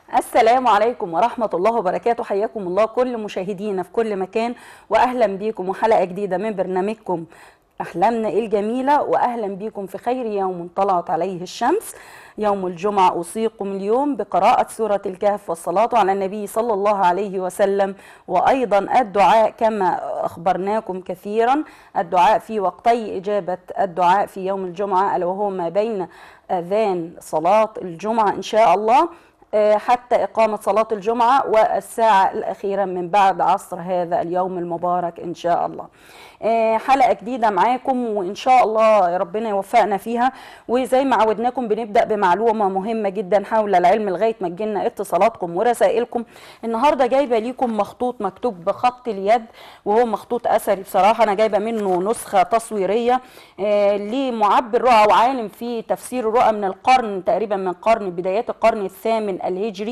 السلام عليكم ورحمة الله وبركاته حياكم الله كل مشاهدينا في كل مكان وأهلا بيكم وحلقة جديدة من برنامجكم أحلامنا الجميلة وأهلا بيكم في خير يوم طلعت عليه الشمس يوم الجمعة أوصيكم اليوم بقراءة سورة الكهف والصلاة على النبي صلى الله عليه وسلم وأيضا الدعاء كما أخبرناكم كثيرا الدعاء في وقتي إجابة الدعاء في يوم الجمعة ألا وهو ما بين أذان صلاة الجمعة إن شاء الله آه، حتى إقامة صلاة الجمعة والساعة الأخيرة من بعد عصر هذا اليوم المبارك إن شاء الله آه، حلقة جديدة معاكم وإن شاء الله ربنا يوفقنا فيها وزي ما عودناكم بنبدأ بمعلومة مهمة جدا حول العلم لغاية ما تجينا اتصالاتكم ورسائلكم النهاردة جايبة ليكم مخطوط مكتوب بخط اليد وهو مخطوط أثري بصراحة أنا جايبة منه نسخة تصويرية آه، لمعبر رؤى وعالم في تفسير الرؤى من القرن تقريبا من قرن بدايات القرن الثامن الهجري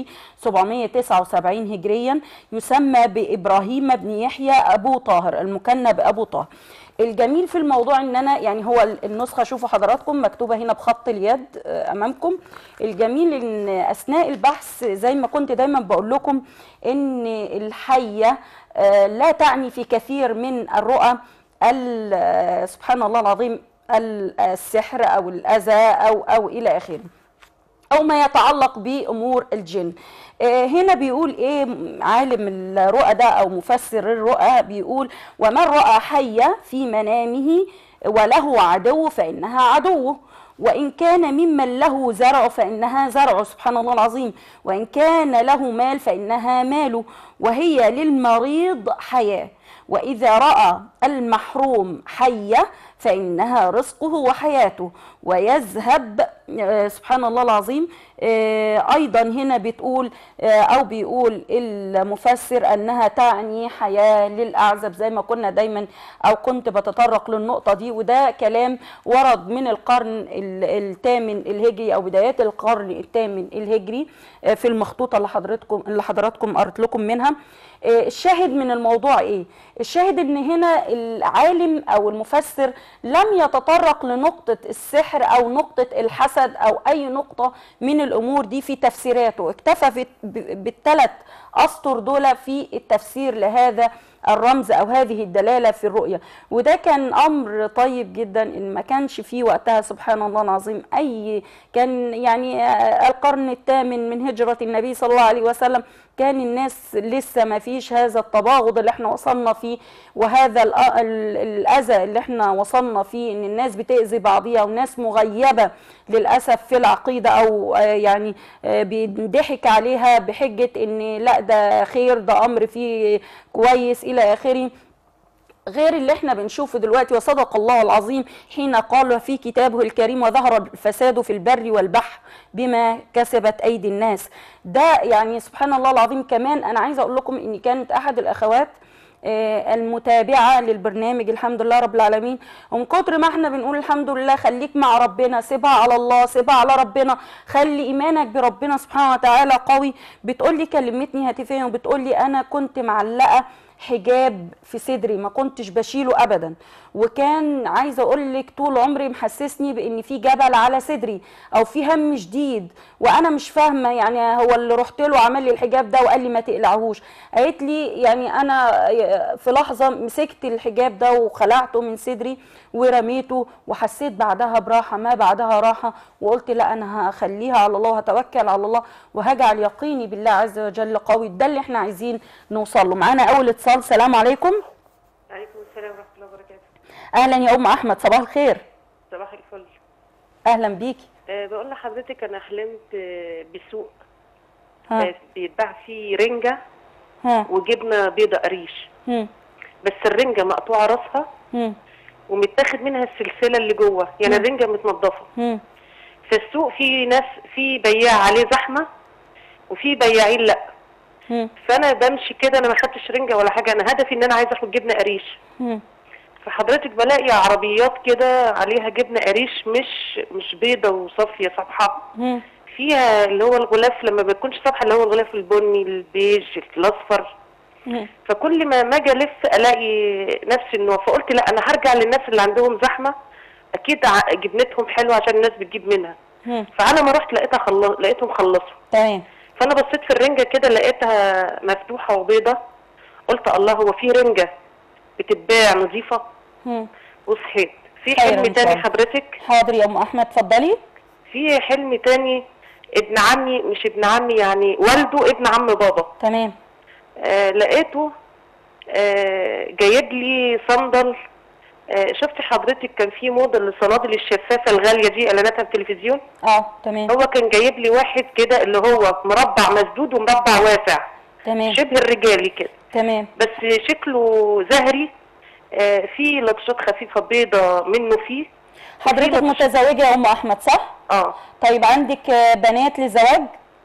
779 هجريا يسمى بإبراهيم بن يحيى أبو طاهر المكنى بأبو طاهر الجميل في الموضوع ان انا يعني هو النسخه شوفوا حضراتكم مكتوبه هنا بخط اليد آه، امامكم الجميل ان اثناء البحث زي ما كنت دايما بقول لكم ان الحيه آه، لا تعني في كثير من الرؤى ال- آه، سبحان الله العظيم ال- السحر او الاذى او او الى اخره او ما يتعلق بامور الجن آه، هنا بيقول ايه عالم الرؤى ده او مفسر الرؤى بيقول ومن راى حيه في منامه وله عدو فانها عدوه وإن كان ممن له زرع فإنها زرعه سبحان الله العظيم وإن كان له مال فإنها ماله وهي للمريض حياة وإذا رأى المحروم حية فإنها رزقه وحياته ويذهب آه، سبحان الله العظيم آه، أيضا هنا بتقول آه، أو بيقول المفسر أنها تعني حياة للأعزب زي ما كنا دايما أو كنت بتطرق للنقطة دي وده كلام ورد من القرن ال- الثامن الهجري أو بدايات القرن الثامن الهجري آه، في المخطوطة اللي حضرتكم اللي حضراتكم قرأت لكم منها آه، الشاهد من الموضوع ايه الشاهد ان هنا العالم او المفسر لم يتطرق لنقطة السحر او نقطة الحسد او اي نقطة من الامور دي في تفسيراته اكتفى في- ب- بالثلاث اسطر دول في التفسير لهذا الرمز او هذه الدلاله في الرؤيه وده كان امر طيب جدا ان ما كانش فيه وقتها سبحان الله العظيم اي كان يعني آه، القرن الثامن من هجره النبي صلى الله عليه وسلم كان الناس لسه ما فيش هذا التباغض اللي احنا وصلنا فيه وهذا الأ- ال- الاذى اللي احنا وصلنا فيه ان الناس بتاذي بعضيها وناس مغيبه للاسف في العقيده او آه، يعني آه، بيضحك عليها بحجه ان لا ده خير ده امر فيه كويس الى اخره غير اللي احنا بنشوفه دلوقتي وصدق الله العظيم حين قال في كتابه الكريم وظهر الفساد في البر والبحر بما كسبت ايدي الناس ده يعني سبحان الله العظيم كمان انا عايزه اقول لكم ان كانت احد الاخوات آه، المتابعه للبرنامج الحمد لله رب العالمين ومن كتر ما احنا بنقول الحمد لله خليك مع ربنا سيبها على الله سيبها على ربنا خلي ايمانك بربنا سبحانه وتعالى قوي بتقول لي كلمتني هاتفيا وبتقول لي انا كنت معلقه حجاب في صدري ما كنتش بشيله ابدا وكان عايزه اقول لك طول عمري محسسني بان في جبل على صدري او في هم شديد وانا مش فاهمه يعني هو اللي رحت له عمل لي الحجاب ده وقال لي ما تقلعهوش قالت لي يعني انا في لحظه مسكت الحجاب ده وخلعته من صدري ورميته وحسيت بعدها براحه ما بعدها راحه وقلت لا انا هخليها على الله وهتوكل على الله وهجعل يقيني بالله عز وجل قوي ده اللي احنا عايزين نوصل له معانا اول اتصال سلام عليكم عليكم السلام ورحمة الله وبركاته اهلا يا ام احمد صباح الخير صباح الفل اهلا بيكي أه بقول لحضرتك أنا حلمت آه، بسوق ها آه، بيتباع فيه رنجة ها وجبنة بيضة قريش هم بس الرنجة مقطوعة راسها هم ومتاخد منها السلسلة اللي جوه يعني مم. الرنجة متنضفة هم في السوق في ناس في بياع عليه زحمة وفي بياعين لا هم فأنا بمشي كده أنا ما خدتش رنجة ولا حاجة أنا هدفي إن أنا عايزة آخد جبنة قريش هم فحضرتك بلاقي عربيات كده عليها جبنة قريش مش مش بيضة وصافية صفحة هم فيها اللي هو الغلاف لما بيكونش صفحة اللي هو الغلاف البني البيج الاصفر هم فكل ما ما اجي الف الاقي نفس النوع فقلت لا انا هرجع للناس اللي عندهم زحمه اكيد ع- جبنتهم حلوه عشان الناس بتجيب منها هم فعلى ما رحت لقيتها خلص لقيتهم خلصوا تمام فانا بصيت في الرنجه كده لقيتها مفتوحه وبيضه قلت الله هو في رنجه بتتباع نظيفه مم. وصحيت في خير حلم إن شاء تاني الله. حضرتك حاضر يا ام احمد اتفضلي في حلم تاني ابن عمي مش ابن عمي يعني والده ابن عم بابا تمام آه لقيته آه جايب لي صندل آه شفت حضرتك كان في موضه للصنادل الشفافه الغاليه دي اعلاناتها في التلفزيون اه تمام هو كان جايب لي واحد كده اللي هو مربع مسدود ومربع واسع تمام شبه الرجالي كده تمام بس شكله زهري آه في لطشات خفيفه بيضه منه فيه حضرتك وفي لطش- متزوجه يا ام احمد صح اه طيب عندك آه، بنات لزواج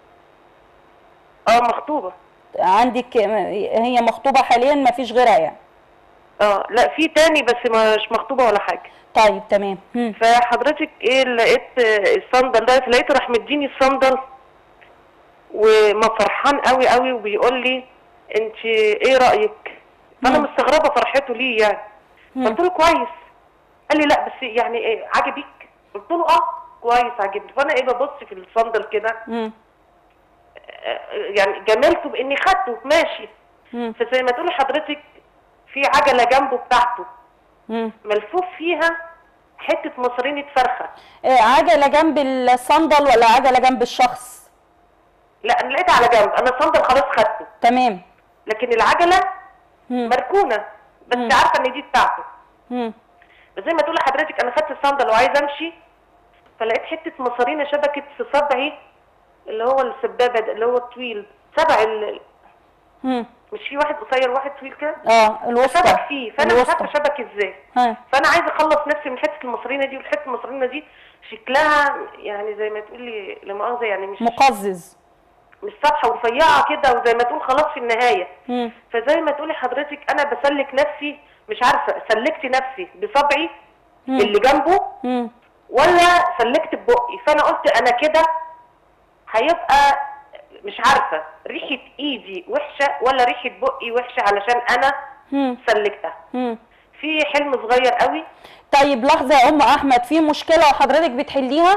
اه مخطوبه عندك آه، هي مخطوبه حاليا ما فيش غيرها يعني اه لا في تاني بس مش مخطوبه ولا حاجه طيب تمام مم. فحضرتك ايه لقيت آه، الصندل ده لقيته راح مديني الصندل وما فرحان قوي قوي وبيقول لي انت ايه رايك فانا مم. مستغربه فرحته ليه يعني مم. قلت له كويس قال لي لا بس يعني ايه عجبك قلت له اه كويس عجبني فانا ايه ببص في الصندل كده مم. آه، يعني جملته باني خدته ماشي مم. فزي ما تقولي حضرتك في عجله جنبه بتاعته مم. ملفوف فيها حته مصرينه فرخه آه، عجله جنب الصندل ولا عجله جنب الشخص لا انا لقيتها على جنب انا الصندل خلاص خدته تمام لكن العجله مم. مركونه بس مم. عارفه ان دي بتاعته مم. بس زي ما تقولي حضرتك انا خدت الصندل وعايز امشي فلقيت حته مصارينه شبكت في صبعي اللي هو السبابه ده اللي هو الطويل سبع ال... مم. مش في واحد قصير واحد طويل كده اه الوسطى شبك فيه فانا مش الوسطى. عارفه شبك ازاي ها فانا عايزه اخلص نفسي من حته المصرينه دي والحته المصرينه دي شكلها يعني زي ما تقولي لا مؤاخذه يعني مش مقزز مش صفحه ورفيعه كده وزي ما تقول خلاص في النهايه مم. فزي ما تقولي حضرتك انا بسلك نفسي مش عارفه سلكت نفسي بصبعي مم. اللي جنبه مم. ولا سلكت ببقي فانا قلت انا كده هيبقى مش عارفه ريحه ايدي وحشه ولا ريحه بقي وحشه علشان انا مم. سلكتها مم. في حلم صغير قوي طيب لحظه يا ام احمد في مشكله وحضرتك بتحليها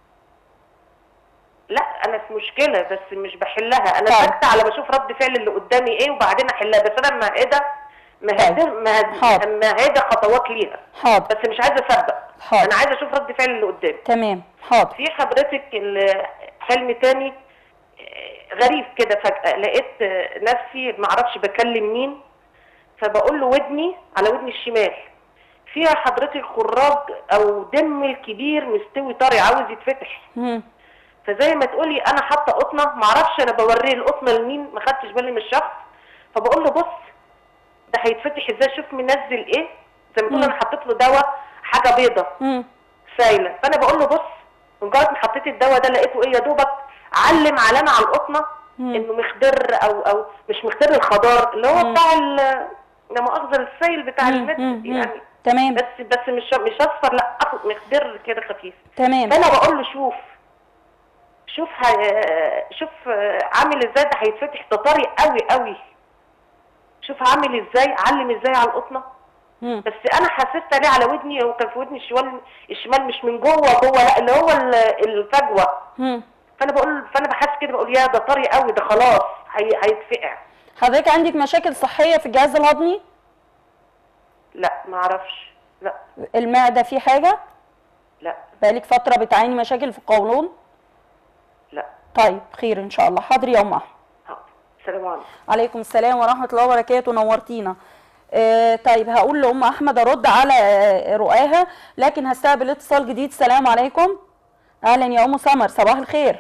لا انا في مشكله بس مش بحلها انا طيب. ساكته على بشوف رد فعل اللي قدامي ايه وبعدين احلها بس انا مهدة مهدة مهد- حاضر. مهدة خطوات ليها حاضر بس مش عايزه اسبق حاضر. انا عايزه اشوف رد فعل اللي قدامي تمام حاضر في حضرتك ال- حلم تاني آه، غريب كده فجأة لقيت آه، نفسي معرفش بكلم مين فبقول له ودني على ودني الشمال فيها حضرتك خراج او دم كبير مستوي طري عاوز يتفتح مم. فزي ما تقولي انا حاطه قطنه معرفش انا بوريه القطنه لمين ما خدتش بالي من الشخص فبقول له بص ده هيتفتح ازاي شوف منزل ايه زي ما تقول مم. انا حطيت له دواء حاجه بيضه مم. سايله فانا بقول له بص مجرد ما حطيت الدواء ده لقيته ايه يا دوبك علم علامه على القطنه مم. انه مخضر او او مش مخضر الخضار اللي هو مم. بتاع ال- لا مؤاخذه السيل بتاع مم. المد مم. مم. يعني تمام بس بس مش مش اصفر لا أخ- مخضر كده خفيف تمام فانا بقول له شوف شوف ه... شوف عامل ازاي ده هيتفتح ده طري قوي قوي شوف عامل ازاي علم ازاي على القطنه مم. بس انا حسيت عليه على ودني هو كان في ودني الشمال الشمال مش من جوه جوه لا اللي هو ال- الفجوه مم. فانا بقول فانا بحس كده بقول يا ده طري قوي ده خلاص هي... هيتفقع حضرتك عندك مشاكل صحيه في الجهاز الهضمي لا ما اعرفش لا المعده في حاجه لا بقالك فتره بتعاني مشاكل في القولون لا طيب خير ان شاء الله حاضر يا ام احمد حاضر. السلام عليكم عليكم السلام ورحمه الله وبركاته نورتينا آه طيب هقول لام احمد ارد على آه، رؤاها لكن هستقبل اتصال جديد السلام عليكم اهلا يا ام سمر صباح الخير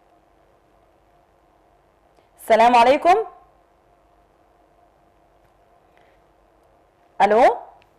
السلام عليكم الو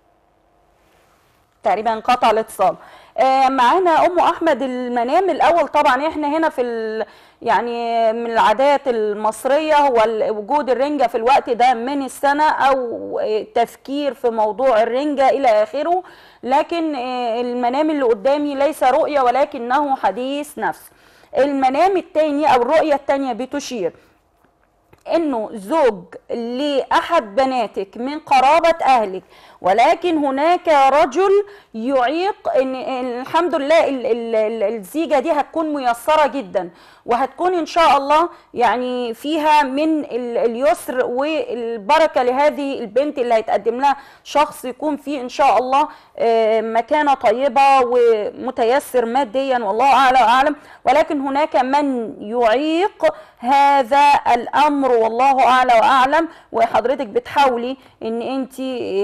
تقريبا انقطع الاتصال آه، معانا ام احمد المنام الاول طبعا احنا هنا في ال... يعني من العادات المصريه هو ال- وجود الرنجه في الوقت ده من السنه او آه، تفكير في موضوع الرنجه الى اخره لكن آه، المنام اللي قدامي ليس رؤيه ولكنه حديث نفس المنام الثاني او الرؤيه الثانيه بتشير انه زوج لاحد بناتك من قرابه اهلك ولكن هناك رجل يعيق ان إن الحمد لله ال- ال- ال- الزيجه دي هتكون ميسره جدا وهتكون ان شاء الله يعني فيها من ال- اليسر والبركه لهذه البنت اللي هيتقدم لها شخص يكون فيه ان شاء الله آه، مكانه طيبه ومتيسر ماديا والله اعلى واعلم ولكن هناك من يعيق هذا الامر والله اعلى واعلم وحضرتك بتحاولي ان انت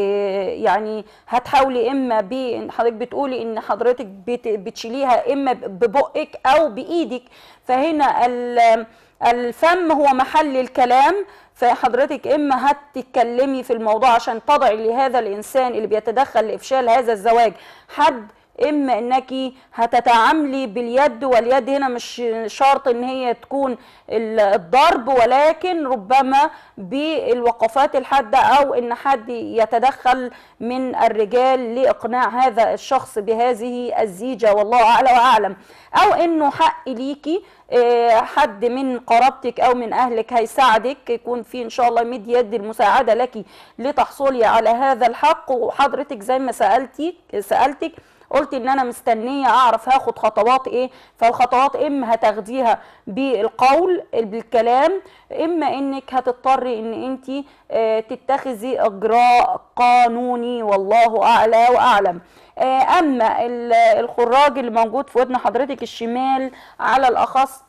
يعني هتحاولي اما ب إن حضرتك بتقولي ان حضرتك بت- بتشيليها اما ببقك او بايدك فهنا ال- الفم هو محل الكلام فحضرتك اما هتتكلمي في الموضوع عشان تضعي لهذا الانسان اللي بيتدخل لافشال هذا الزواج حد اما انك هتتعاملي باليد واليد هنا مش شرط ان هي تكون ال- الضرب ولكن ربما بالوقفات الحاده او ان حد يتدخل من الرجال لاقناع هذا الشخص بهذه الزيجه والله اعلى واعلم او انه حق ليكي آه، حد من قرابتك او من اهلك هيساعدك يكون في ان شاء الله مد يد المساعده لك لتحصلي على هذا الحق وحضرتك زي ما سالتي سالتك قلت ان انا مستنيه اعرف هاخد خطوات ايه فالخطوات اما هتاخديها بالقول بالكلام اما انك هتضطري ان انت تتخذي اجراء قانوني والله اعلى واعلم آه، اما ال- الخراج اللي موجود في ودن حضرتك الشمال على الاخص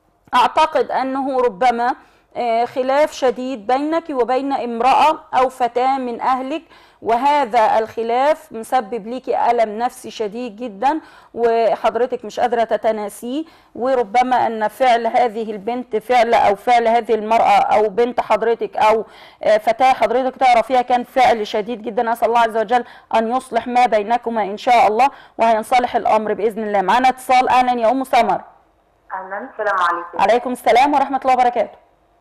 اعتقد انه ربما آه، خلاف شديد بينك وبين امراه او فتاه من اهلك وهذا الخلاف مسبب ليكي الم نفسي شديد جدا وحضرتك مش قادره تتناسيه وربما ان فعل هذه البنت فعل او فعل هذه المراه او بنت حضرتك او آه، فتاه حضرتك تعرفيها كان فعل شديد جدا اسال الله عز وجل ان يصلح ما بينكما ان شاء الله وهينصلح الامر باذن الله معانا اتصال اهلا يا ام سمر اهلا السلام عليكم عليكم السلام ورحمه الله وبركاته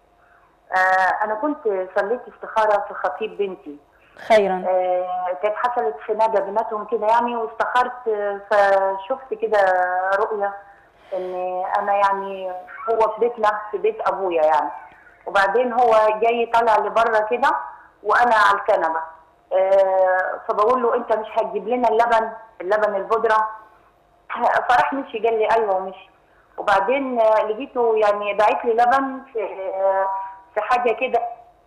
آه انا كنت صليت استخاره في خطيب بنتي خيرا آه كانت حصلت خناقه بيناتهم كده يعني واستخرت آه، فشفت كده رؤيه ان انا يعني هو في بيتنا في بيت ابويا يعني وبعدين هو جاي طالع لبره كده وانا على الكنبه آه فبقول له انت مش هتجيب لنا اللبن اللبن البودره فراح مشي قال لي ايوه مشي وبعدين آه، لقيته يعني باعت لي لبن في آه، في حاجه كده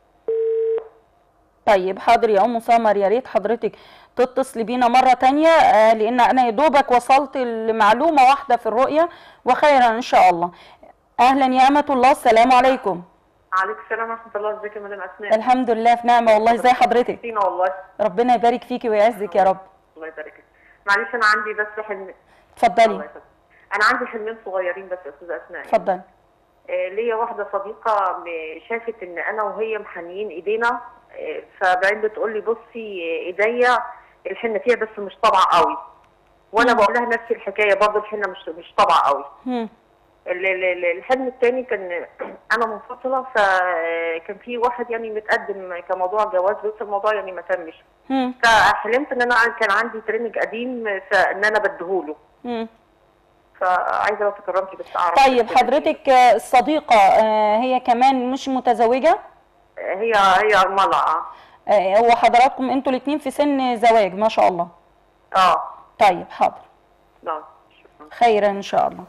طيب حاضر يا ام سمر يا ريت حضرتك تتصلي بينا مره تانية آه، لان انا يا دوبك وصلت لمعلومه واحده في الرؤيه وخيرا ان شاء الله اهلا يا امه الله السلام عليكم عليكم السلام ورحمه الله ازيك يا مدام اسماء الحمد لله في نعمه والله ازي حضرتك فينا والله ربنا يبارك فيكي ويعزك يا رب الله يبارك فيك معلش انا عندي بس حلم الله اتفضلي يسلمك انا عندي حلمين صغيرين بس يا استاذه اسماء اتفضلي آه، ليا واحده صديقه م- شافت ان انا وهي محنيين ايدينا آه، فبعدين بتقول لي بصي آه، ايديا الحنه فيها بس مش طبعه قوي وانا مم. بقول لها نفس الحكايه برضه الحنه مش مش طبعه قوي هم. ال- ال- ال- الحلم الثاني كان انا منفصله فكان في واحد يعني متقدم كموضوع جواز بس الموضوع يعني ما تمش هم. فحلمت ان انا كان عندي تريننج قديم فان انا بديهوله هم. فعايزه لو تكرمتي بس اعرف طيب بس- حضرتك آه، الصديقه آه، هي كمان مش متزوجه هي هي ارمله اه آه، هو حضراتكم انتوا الاثنين في سن زواج ما شاء الله اه طيب حاضر نعم شكرا خيرا ان شاء الله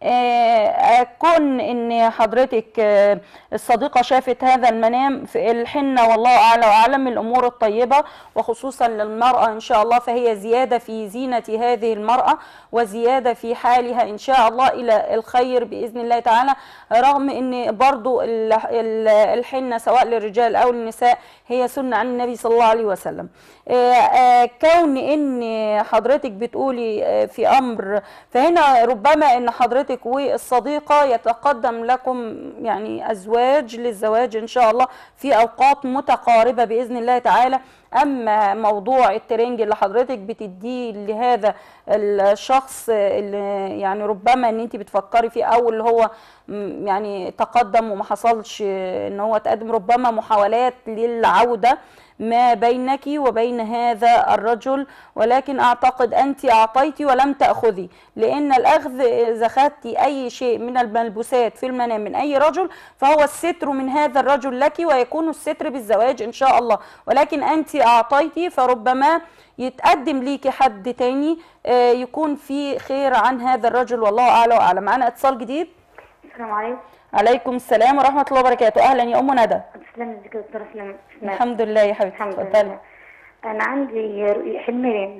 آه، كون ان حضرتك آه، الصديقه شافت هذا المنام في الحنه والله اعلى واعلم من الامور الطيبه وخصوصا للمراه ان شاء الله فهي زياده في زينه هذه المراه وزياده في حالها ان شاء الله الى الخير باذن الله تعالى رغم ان برضو ال- ال- الحنه سواء للرجال او النساء هي سنه عن النبي صلى الله عليه وسلم آه، آه، كون ان حضرتك بتقولي آه، في امر فهنا ربما ان حضرتك والصديقه يتقدم لكم يعني ازواج للزواج ان شاء الله في اوقات متقاربه باذن الله تعالى اما موضوع الترنج اللي حضرتك بتديه لهذا الشخص اللي يعني ربما ان انت بتفكري فيه او اللي هو م- يعني تقدم وما حصلش ان هو تقدم ربما محاولات للعوده ما بينك وبين هذا الرجل ولكن اعتقد انت اعطيتي ولم تاخذي لان الاخذ اذا خدت اي شيء من الملبوسات في المنام من اي رجل فهو الستر من هذا الرجل لك ويكون الستر بالزواج ان شاء الله ولكن انت اعطيتي فربما يتقدم ليكي حد تاني آه، يكون في خير عن هذا الرجل والله اعلى واعلم معانا اتصال جديد السلام عليكم عليكم السلام ورحمه الله وبركاته اهلا يا ام ندى تسلم ازيك يا دكتوره سلام سلام. الحمد لله يا حبيبتي الحمد اتفضلي لله انا عندي رؤية- حلمين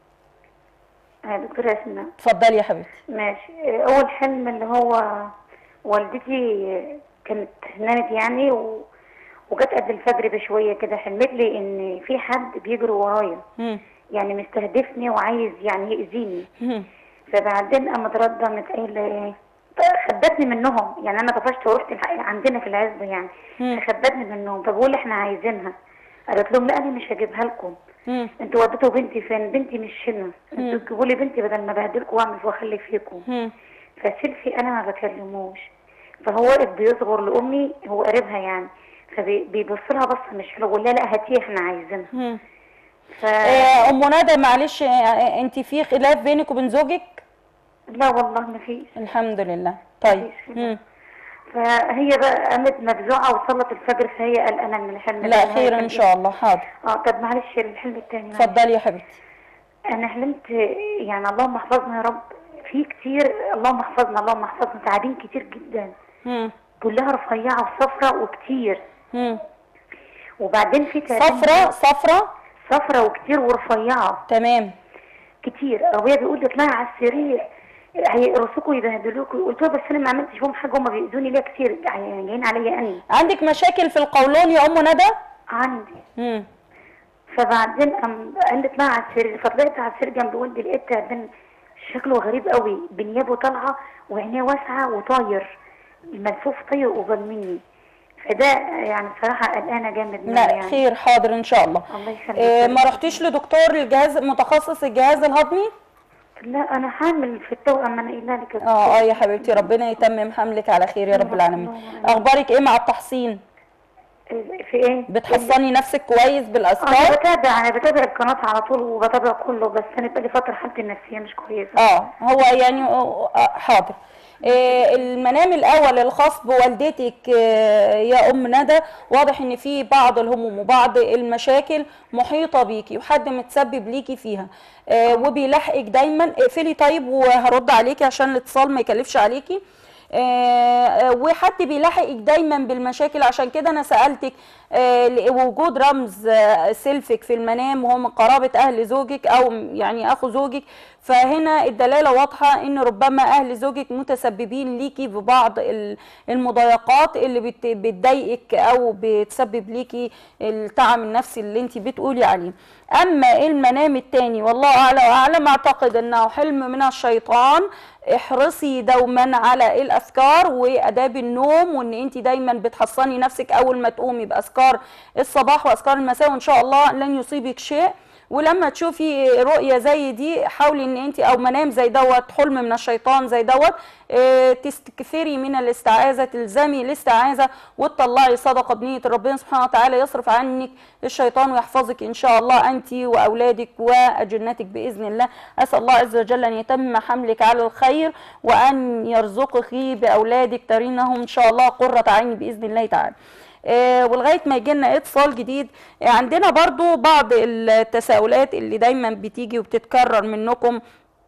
آه، دكتوره اسماء اتفضلي يا حبيبتي ماشي آه، اول حلم اللي هو والدتي آه، كانت نامت يعني و... وجت قبل الفجر بشويه كده حلمت لي ان في حد بيجري ورايا مم. يعني مستهدفني وعايز يعني يأذيني مم. فبعدين قامت رده قامت قايله ايه خبتني منهم يعني انا طفشت ورحت الحق عندنا في العزبه يعني مم. فخبتني منهم فبقول احنا عايزينها قالت لهم لا انا مش هجيبها لكم مم. انتوا وديتوا بنتي فين بنتي مش هنا انتوا تجيبوا لي بنتي بدل ما بهدلكم واعمل واخلي فيكم مم. فسيلفي انا ما بكلموش فهو واقف بيصغر لامي هو قريبها يعني فبيبص لها بصه مش حلوه بقول لها لا هاتيها احنا عايزينها مم. ف آه، ام ندى معلش آه، انت في خلاف بينك وبين زوجك لا والله ما فيش الحمد لله طيب مفيش خلاف. مم. فهي بقى قامت مفزوعه وصلت الفجر فهي قلقانه من الحلم ده. لا خير ان شاء الله حاضر اه طب معلش الحلم التاني معلش. اتفضلي يا حبيبتي انا حلمت يعني اللهم احفظنا يا رب في كتير اللهم احفظنا اللهم احفظنا تعابين كتير جدا مم. كلها رفيعه وصفرة وكتير مم. وبعدين في تعابين صفرة صفرة صفرة وكتير ورفيعه تمام كتير ابويا بيقول لي اطلعي على السرير هيقرصوكوا ويبهدلوكوا قلت له بس انا ما عملتش فيهم حاجه هما بيأذوني ليه كتير يعني جايين عليا انا عندك مشاكل في القولون يا ام ندى عندي مم. فبعدين قام قال لي اطلعي على السرير فطلعت على السرير جنب والدي لقيت تعبان شكله غريب قوي بنيابه طالعه وعينيه واسعه وطاير الملفوف طاير قبل مني فده يعني بصراحه قلقانه جامد منه لا يعني خير حاضر ان شاء الله الله يخليك آه، ما رحتيش لدكتور الجهاز متخصص الجهاز الهضمي لا انا حامل في التوأم انا قايله لك اه اه يا حبيبتي ربنا يتمم حملك على خير يا رب العالمين اخبارك ايه مع التحصين في ايه؟ بتحصني نفسك كويس انا بالاذكار بتابع انا بتابع القناه على طول وبتابع كله بس انا بقالي فتره حالتي النفسيه مش كويسه اه هو يعني آه، آه، حاضر آه، المنام الاول الخاص بوالدتك آه، يا ام ندى واضح ان في بعض الهموم وبعض المشاكل محيطه بيكي وحد متسبب ليكي فيها آه، وبيلاحقك دايما اقفلي طيب وهرد عليكي عشان الاتصال ما يكلفش عليكي آه، آه، وحد بيلاحقك دايما بالمشاكل عشان كده انا سالتك آه، وجود رمز آه، سلفك في المنام وهو من قرابه اهل زوجك او يعني اخو زوجك فهنا الدلاله واضحه ان ربما اهل زوجك متسببين ليكي ببعض ال- المضايقات اللي بت- بتضايقك او بتسبب ليكي التعب النفسي اللي انت بتقولي عليه اما المنام التاني والله اعلى واعلم اعتقد انه حلم من الشيطان احرصي دوما على الاذكار واداب النوم وان انت دايما بتحصني نفسك اول ما تقومي باذكار الصباح واذكار المساء وان شاء الله لن يصيبك شيء ولما تشوفي رؤيه زي دي حاولي ان انت او منام زي دوت حلم من الشيطان زي دوت آه، تستكثري من الاستعاذه تلزمي الاستعاذه وتطلعي صدقه بنيه ربنا سبحانه وتعالى يصرف عنك الشيطان ويحفظك ان شاء الله انت واولادك واجنتك باذن الله اسال الله عز وجل ان يتم حملك على الخير وان يرزقك باولادك ترينهم ان شاء الله قره عين باذن الله تعالى آه، ولغايه ما يجي لنا اتصال جديد آه، عندنا برضو بعض التساؤلات اللي دايما بتيجي وبتتكرر منكم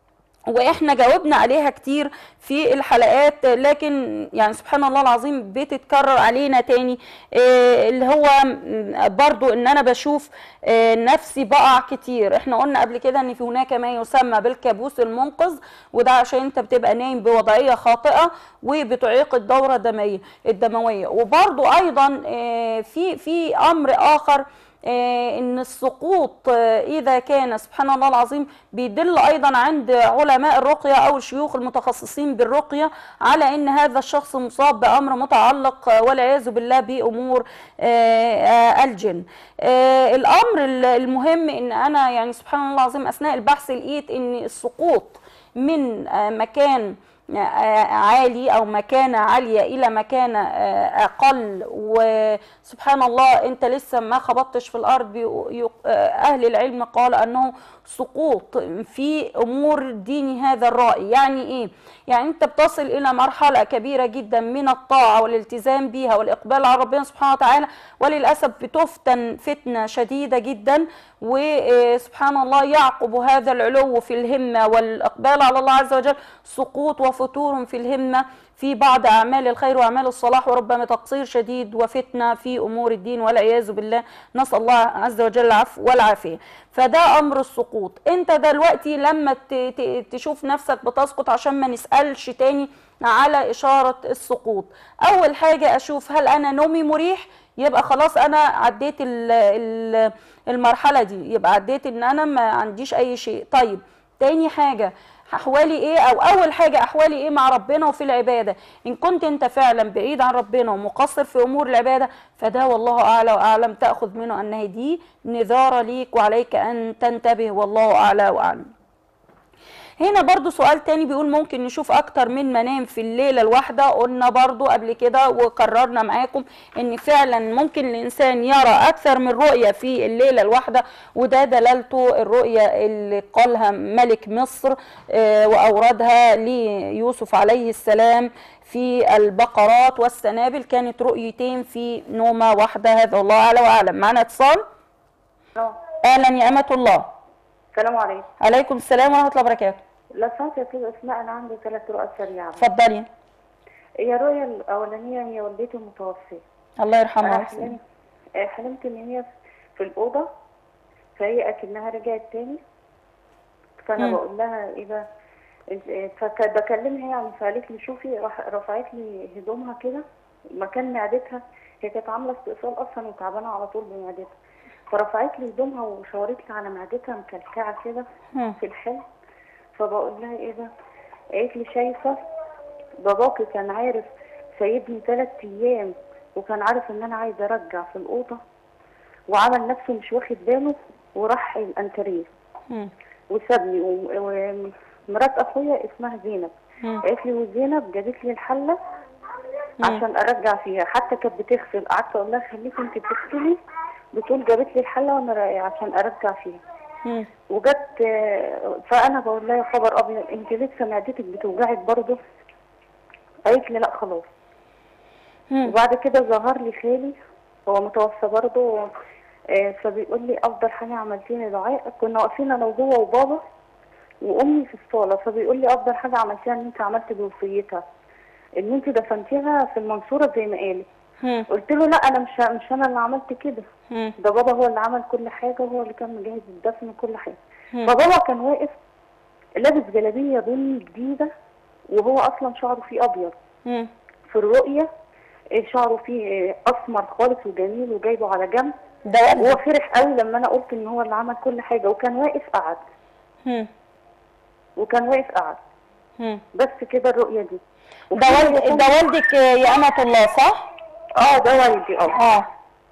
واحنا جاوبنا عليها كتير في الحلقات لكن يعني سبحان الله العظيم بتتكرر علينا تاني آه، اللي هو م- برضو ان انا بشوف آه، نفسي بقع كتير احنا قلنا قبل كده ان في هناك ما يسمى بالكابوس المنقذ وده عشان انت بتبقى نايم بوضعيه خاطئه وبتعيق الدوره الدمويه الدمويه وبرضو ايضا آه، في في امر اخر آه، ان السقوط آه، اذا كان سبحان الله العظيم بيدل ايضا عند علماء الرقيه او الشيوخ المتخصصين بالرقيه على ان هذا الشخص مصاب بامر متعلق آه، والعياذ بالله بامور آه، آه، الجن آه، الامر ال- المهم ان انا يعني سبحان الله العظيم اثناء البحث لقيت ان السقوط من آه، مكان آه، عالي او مكانه عاليه الى مكانه آه، اقل وسبحان الله انت لسه ما خبطتش في الارض بيقو- يق- آه، اهل العلم قال انه سقوط في امور دين هذا الراي يعني ايه يعني انت بتصل الى مرحله كبيره جدا من الطاعه والالتزام بها والاقبال على ربنا سبحانه وتعالى وللاسف بتفتن فتنه شديده جدا وسبحان الله يعقب هذا العلو في الهمه والاقبال على الله عز وجل سقوط وفتور في الهمه في بعض اعمال الخير واعمال الصلاح وربما تقصير شديد وفتنه في امور الدين والعياذ بالله نسال الله عز وجل العفو والعافيه فده امر السقوط انت دلوقتي لما ت- ت- تشوف نفسك بتسقط عشان ما نسالش تاني على اشاره السقوط اول حاجه اشوف هل انا نومي مريح يبقى خلاص انا عديت ال- ال- المرحله دي يبقى عديت ان انا ما عنديش اي شيء طيب تاني حاجه احوالي ايه او اول حاجه احوالي ايه مع ربنا وفي العباده ان كنت انت فعلا بعيد عن ربنا ومقصر في امور العباده فده والله اعلى واعلم تاخذ منه ان دي نذاره ليك وعليك ان تنتبه والله اعلى واعلم هنا برضو سؤال تاني بيقول ممكن نشوف اكتر من منام في الليلة الواحدة قلنا برضو قبل كده وقررنا معاكم ان فعلا ممكن الانسان يرى اكثر من رؤية في الليلة الواحدة وده دلالته الرؤية اللي قالها ملك مصر آه، واوردها ليوسف عليه السلام في البقرات والسنابل كانت رؤيتين في نومة واحدة هذا والله اعلى واعلم معنا اتصال الو اهلا يا امة الله السلام عليكم عليكم السلام ورحمة الله وبركاته لو سمحت يا استاذ اسماء انا عندي ثلاث رؤى سريعه اتفضلي هي الرؤيه الاولانيه هي والدتي المتوفيه الله يرحمها انا ويحسن حلمت آه، حلمت ان هي في الاوضه فهي اكنها رجعت تاني فانا مم. بقول لها ايه ده إنت- فبكلمها يعني فقالت لي شوفي راح رفعت لي هدومها كده مكان معدتها هي كانت عامله استئصال اصلا وتعبانه على طول بمعدتها فرفعت لي هدومها وشاورت لي على معدتها مكلكعه كده مم. في الحلم فبقول لها ايه ده قالت لي شايفه باباكي كان عارف سايبني ثلاث ايام وكان عارف ان انا عايزه ارجع في الاوضه وعمل نفسه مش واخد باله وراح الانتريه مم. وسابني و- ومرات اخويا اسمها زينب مم. قالت لي وزينب جابت لي الحله مم. عشان ارجع فيها حتى كانت بتغسل قعدت اقول لها خليكي انت بتغسلي بتقول جابت لي الحله وانا را- عشان ارجع فيها مم. وجت آه، فانا بقول لها يا خبر ابيض انت لسه معدتك بتوجعك برضه قالت لي لا خلاص مم. وبعد كده ظهر لي خالي هو متوفى برضه آه، فبيقول لي افضل حاجه عملتيني دعاء كنا واقفين انا وهو وبابا وامي في الصاله فبيقول لي افضل حاجه عملتيها ان انت عملت بوصيتها ان انت دفنتيها في المنصوره زي ما قالت مم. قلت له لا انا مش مش انا اللي عملت كده مم. ده بابا هو اللي عمل كل حاجه وهو اللي كان مجهز الدفن وكل حاجه مم. فبابا كان واقف لابس جلابيه بني جديده وهو اصلا شعره فيه ابيض مم. في الرؤيه إيه، شعره فيه إيه، اسمر خالص وجميل وجايبه على جنب ده وهو والدك فرح قوي لما انا قلت ان هو اللي عمل كل حاجه وكان واقف قعد مم. وكان واقف قعد مم. بس كده الرؤيه دي ده والد ده والدك يا أمة الله صح؟ اه ده والدي اه اه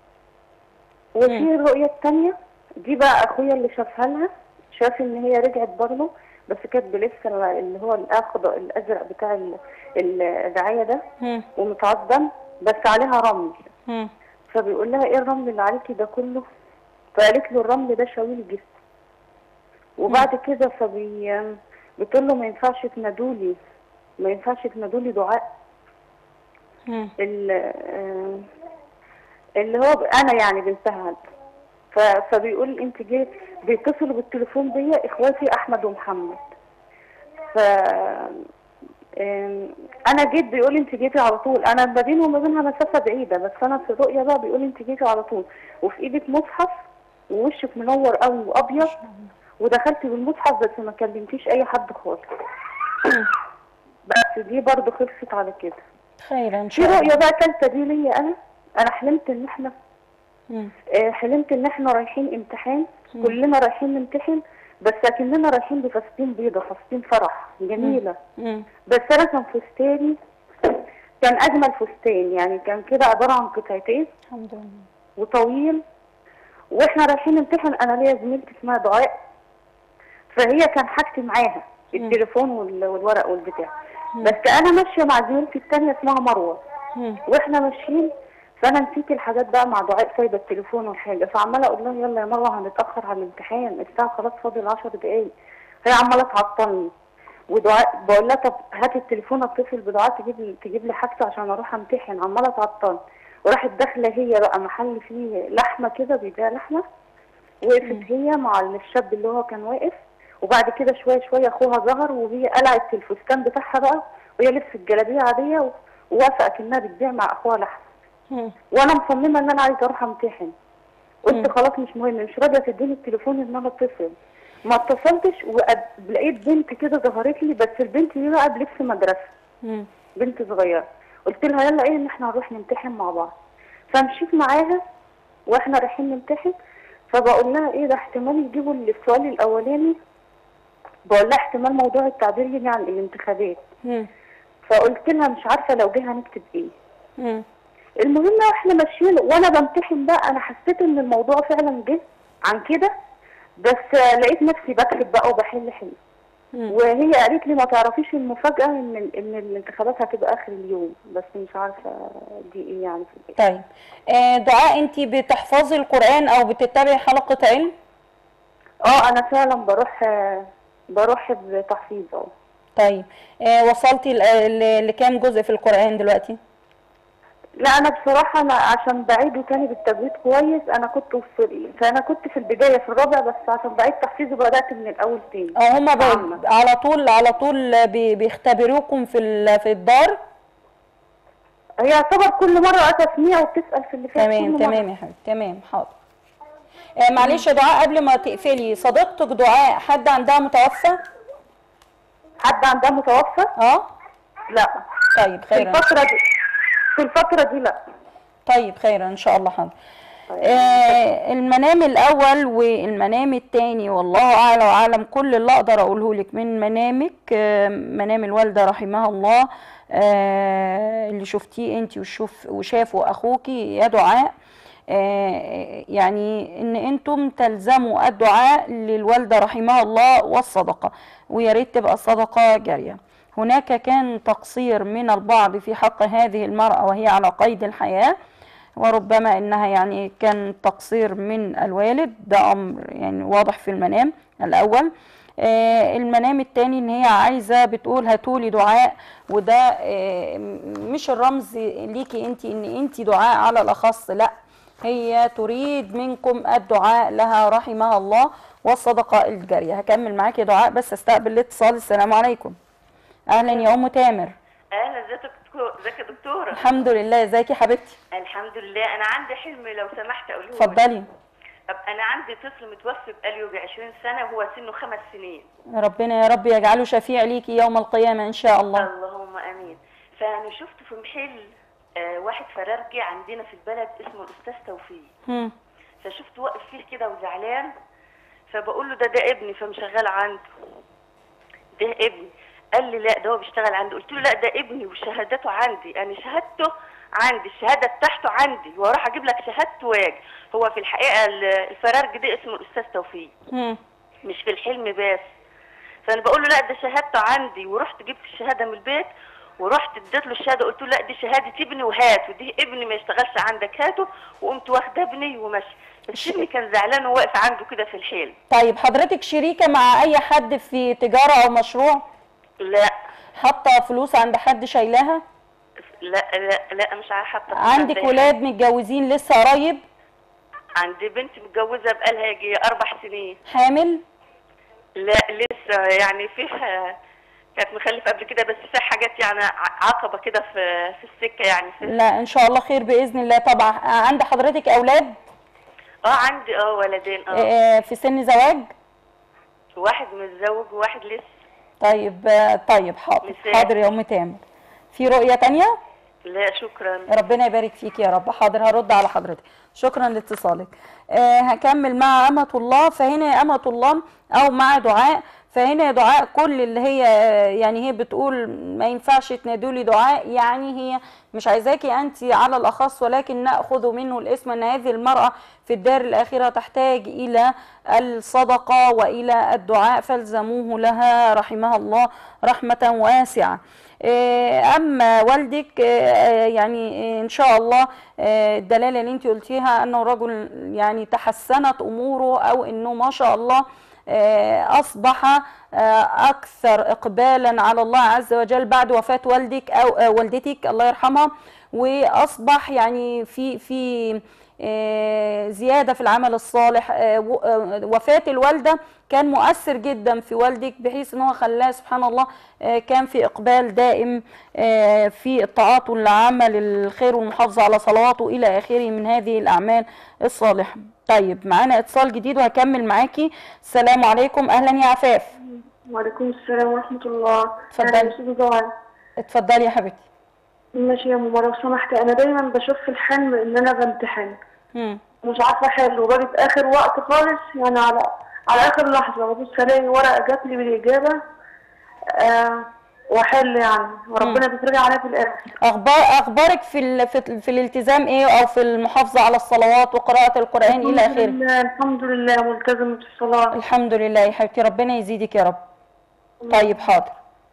وفي الرؤية التانية دي بقى اخويا اللي شافها لها شاف ان هي رجعت برضه بس كانت بلبس اللي هو الاخضر الازرق بتاع ال- ال- الرعاية ده مم. ومتعظم بس عليها رمل مم. فبيقول لها ايه الرمل اللي عليكي ده كله فقالت له الرمل ده شاويل الجسم وبعد كده فبي بتقول له ما ينفعش تنادولي ما ينفعش تنادولي دعاء مم. ال- آه، اللي هو ب- انا يعني بنتها ف- فبيقول انت جيت بيتصلوا بالتليفون بيا اخواتي احمد ومحمد ف آم، انا جيت بيقول انت جيتي على طول انا ما بيني وما بينها مسافه بعيده بس انا في الرؤيه بقى بيقول انت جيتي على طول وفي ايدك مصحف ووشك منور قوي وابيض ودخلتي بالمصحف بس ما كلمتيش اي حد خالص بس دي برضه خلصت على كده خير إن في شاء الله رؤية بقى تالتة دي ليا أنا أنا حلمت إن إحنا مم. آه، حلمت إن إحنا رايحين امتحان كلنا رايحين نمتحن بس أكننا رايحين بفساتين بيضة فساتين فرح جميلة مم. بس أنا كان فستاني كان أجمل فستان يعني كان كده عبارة عن قطعتين الحمد لله وطويل وإحنا رايحين نمتحن أنا ليا زميلتي اسمها دعاء فهي كان حاجتي معاها التليفون وال- والورق والبتاع بس انا ماشيه مع زميلتي الثانيه اسمها مروه مم. واحنا ماشيين فانا نسيت الحاجات بقى مع دعاء سايبه التليفون والحاجه فعماله اقول لها يلا يا مروه هنتاخر على الامتحان الساعه خلاص فاضل 10 دقايق هي عماله تعطلني ودعاء بقول لها طب هاتي التليفون اتصل بدعاء تجيب لي تجيب لي حاجتي عشان اروح امتحن عماله تعطلني وراحت داخله هي بقى محل فيه لحمه كده بيبيع لحمه وقفت هي مع الشاب اللي هو كان واقف وبعد كده شويه شويه اخوها ظهر وهي قلعت الفستان بتاعها بقى وهي لبست جلابيه عاديه و- وواقفه اكنها بتبيع مع اخوها لحمه مم. وانا مصممه ان انا عايزه اروح امتحن قلت خلاص مش مهم مش راضيه تديني التليفون ان انا اتصل ما اتصلتش ولقيت بنت كده ظهرت لي بس البنت دي بقى بلبس مدرسه مم. بنت صغيره قلت لها يلا ايه ان احنا هنروح نمتحن مع بعض فمشيت معاها واحنا رايحين نمتحن فبقول لها ايه ده احتمال يجيبوا السؤال الاولاني بقول لها احتمال موضوع التعبير يجي عن الانتخابات مم. فقلت لها مش عارفه لو جه هنكتب ايه مم. المهم واحنا ماشيين وانا بمتحن بقى انا حسيت ان الموضوع فعلا جه عن كده بس آه، لقيت نفسي بكتب بقى وبحل حل مم. وهي قالت لي ما تعرفيش المفاجاه ان ال- ان الانتخابات هتبقى اخر اليوم بس مش عارفه دي ايه يعني في الآخر. طيب آه، دعاء انت بتحفظي القرآن او بتتبعي حلقة علم اه انا فعلا بروح آه، بروح بتحفيظ اه طيب آه، وصلتي ل- ل- لكام جزء في القرآن دلوقتي لا انا بصراحه انا عشان بعيده تاني بالتجويد كويس انا كنت في فانا كنت في البدايه في الرابع بس عشان بعيد تحفيظه بدات من الاول تاني اه هما عامة. ب- على طول على طول بي- بيختبروكم في ال- في الدار هي يعتبر كل مرة تسميع وبتسأل في اللي فات كل تمام مرة. تمام يا حبيبي تمام حاضر آه، معلش يا دعاء قبل ما تقفلي صديقتك دعاء حد عندها متوفى حد عندها متوفى؟ اه لا طيب في خيرا الفترة دي في الفترة دي لا طيب خيرا ان شاء الله حاضر آه المنام الاول والمنام الثاني والله اعلى واعلم كل اللي اقدر اقوله لك من منامك آه منام الوالده رحمها الله آه اللي شفتيه انت وشوف وشافه اخوكي يا دعاء آه يعني ان انتم تلزموا الدعاء للوالده رحمها الله والصدقه ويا ريت تبقى الصدقه جاريه هناك كان تقصير من البعض في حق هذه المراه وهي على قيد الحياه وربما انها يعني كان تقصير من الوالد ده امر يعني واضح في المنام الاول آه المنام التاني ان هي عايزه بتقول هاتولي دعاء وده آه مش الرمز ليكي انت ان انت دعاء على الاخص لا هي تريد منكم الدعاء لها رحمها الله والصدقه الجاريه هكمل معاكي دعاء بس استقبل الاتصال السلام عليكم اهلا يا ام تامر اهلا ازيك يا دكتور ازيك يا دكتوره الحمد لله ازيك يا حبيبتي الحمد لله انا عندي حلم لو سمحت اقوله لك. اتفضلي طب انا عندي طفل متوفي بقاله يجي 20 سنه وهو سنه خمس سنين ربنا يا رب يجعله شفيع ليكي يوم القيامة إن شاء الله اللهم امين فانا شفت في محل آه واحد فرارجي عندنا في البلد اسمه الاستاذ توفيق هم. فشفت واقف فيه كده وزعلان فبقول له ده ده ابني فمشغل عنده ده ابني قال لي لا ده هو بيشتغل عندي قلت له لا ده ابني وشهادته عندي انا شهادته عندي الشهاده بتاعته عندي واروح اجيب لك شهادته واجي هو في الحقيقه ال- الفرارج ده اسمه الاستاذ توفيق هم. مش في الحلم بس فانا بقول له لا ده شهادته عندي ورحت جبت الشهاده من البيت ورحت اديت له الشهاده قلت له لا دي شهاده ابني وهات ودي ابني ما يشتغلش عندك هاته وقمت واخده ابني وماشي بس ابني كان زعلان وواقف عنده كده في الحلم طيب حضرتك شريكة مع أي حد في تجارة أو مشروع لا حاطة فلوس عند حد شايلاها لا لا لا مش عارفه حتى عندك ولاد متجوزين لسه قريب عندي بنت متجوزه بقالها يجي اربع سنين حامل لا لسه يعني فيها كانت مخلفه قبل كده بس فيها حاجات يعني ع- عقبه كده في في السكه يعني في لا إن شاء الله خير بإذن الله طبعا عند حضرتك أولاد اه عندي اه ولدين اه آه، في سن زواج واحد متزوج وواحد لسه طيب آه، طيب حاضر مثال. حاضر يا أم تامر في رؤية تانية لا شكرا ربنا يبارك فيك يا رب حاضر هرد على حضرتك شكرا لاتصالك آه هكمل مع أمة الله فهنا يا أمة الله أو مع دعاء فهنا يا دعاء كل اللي هي آه، يعني هي بتقول ما ينفعش تنادوا لي دعاء يعني هي مش عايزاكي أنت على الأخص ولكن نأخذ منه الاسم أن هذه المرأة في الدار الآخرة تحتاج إلى الصدقة وإلى الدعاء فالزموه لها رحمها الله رحمة واسعة آه، اما والدك آه، يعني آه، ان شاء الله آه، الدلاله اللي انت قلتيها انه رجل يعني تحسنت اموره او انه ما شاء الله آه، اصبح آه، اكثر اقبالا على الله عز وجل بعد وفاه والدك او آه، والدتك الله يرحمها واصبح يعني في في آه، زياده في العمل الصالح آه، و- آه، وفاه الوالده كان مؤثر جدا في والدك بحيث ان هو خلاه سبحان الله آه، كان في اقبال دائم آه، في الطاعات والعمل الخير والمحافظه على صلواته الى اخره من هذه الاعمال الصالحه. طيب معانا اتصال جديد وهكمل معاكي السلام عليكم اهلا يا عفاف وعليكم السلام ورحمة الله اتفضلي. أهلا أستاذة زهر اتفضلي يا حبيبتي. ماشي يا ماما لو سمحتي أنا دايما بشوف في الحلم إن أنا بامتحن مم. مش عارفة أحل وباجي في آخر وقت خالص يعني على على آخر لحظة ببص ألاقي ورقة جات لي بالإجابة آه وأحل يعني وربنا بيفرج عليا في الآخر اخبار اخبارك في ال... في, ال- في الالتزام ايه او في المحافظه على الصلوات وقراءه القران الى الحمد اخره لله الحمد لله ملتزمة الصلاة الحمد لله يا حبيبتي ربنا يزيدك يا رب طيب حاضر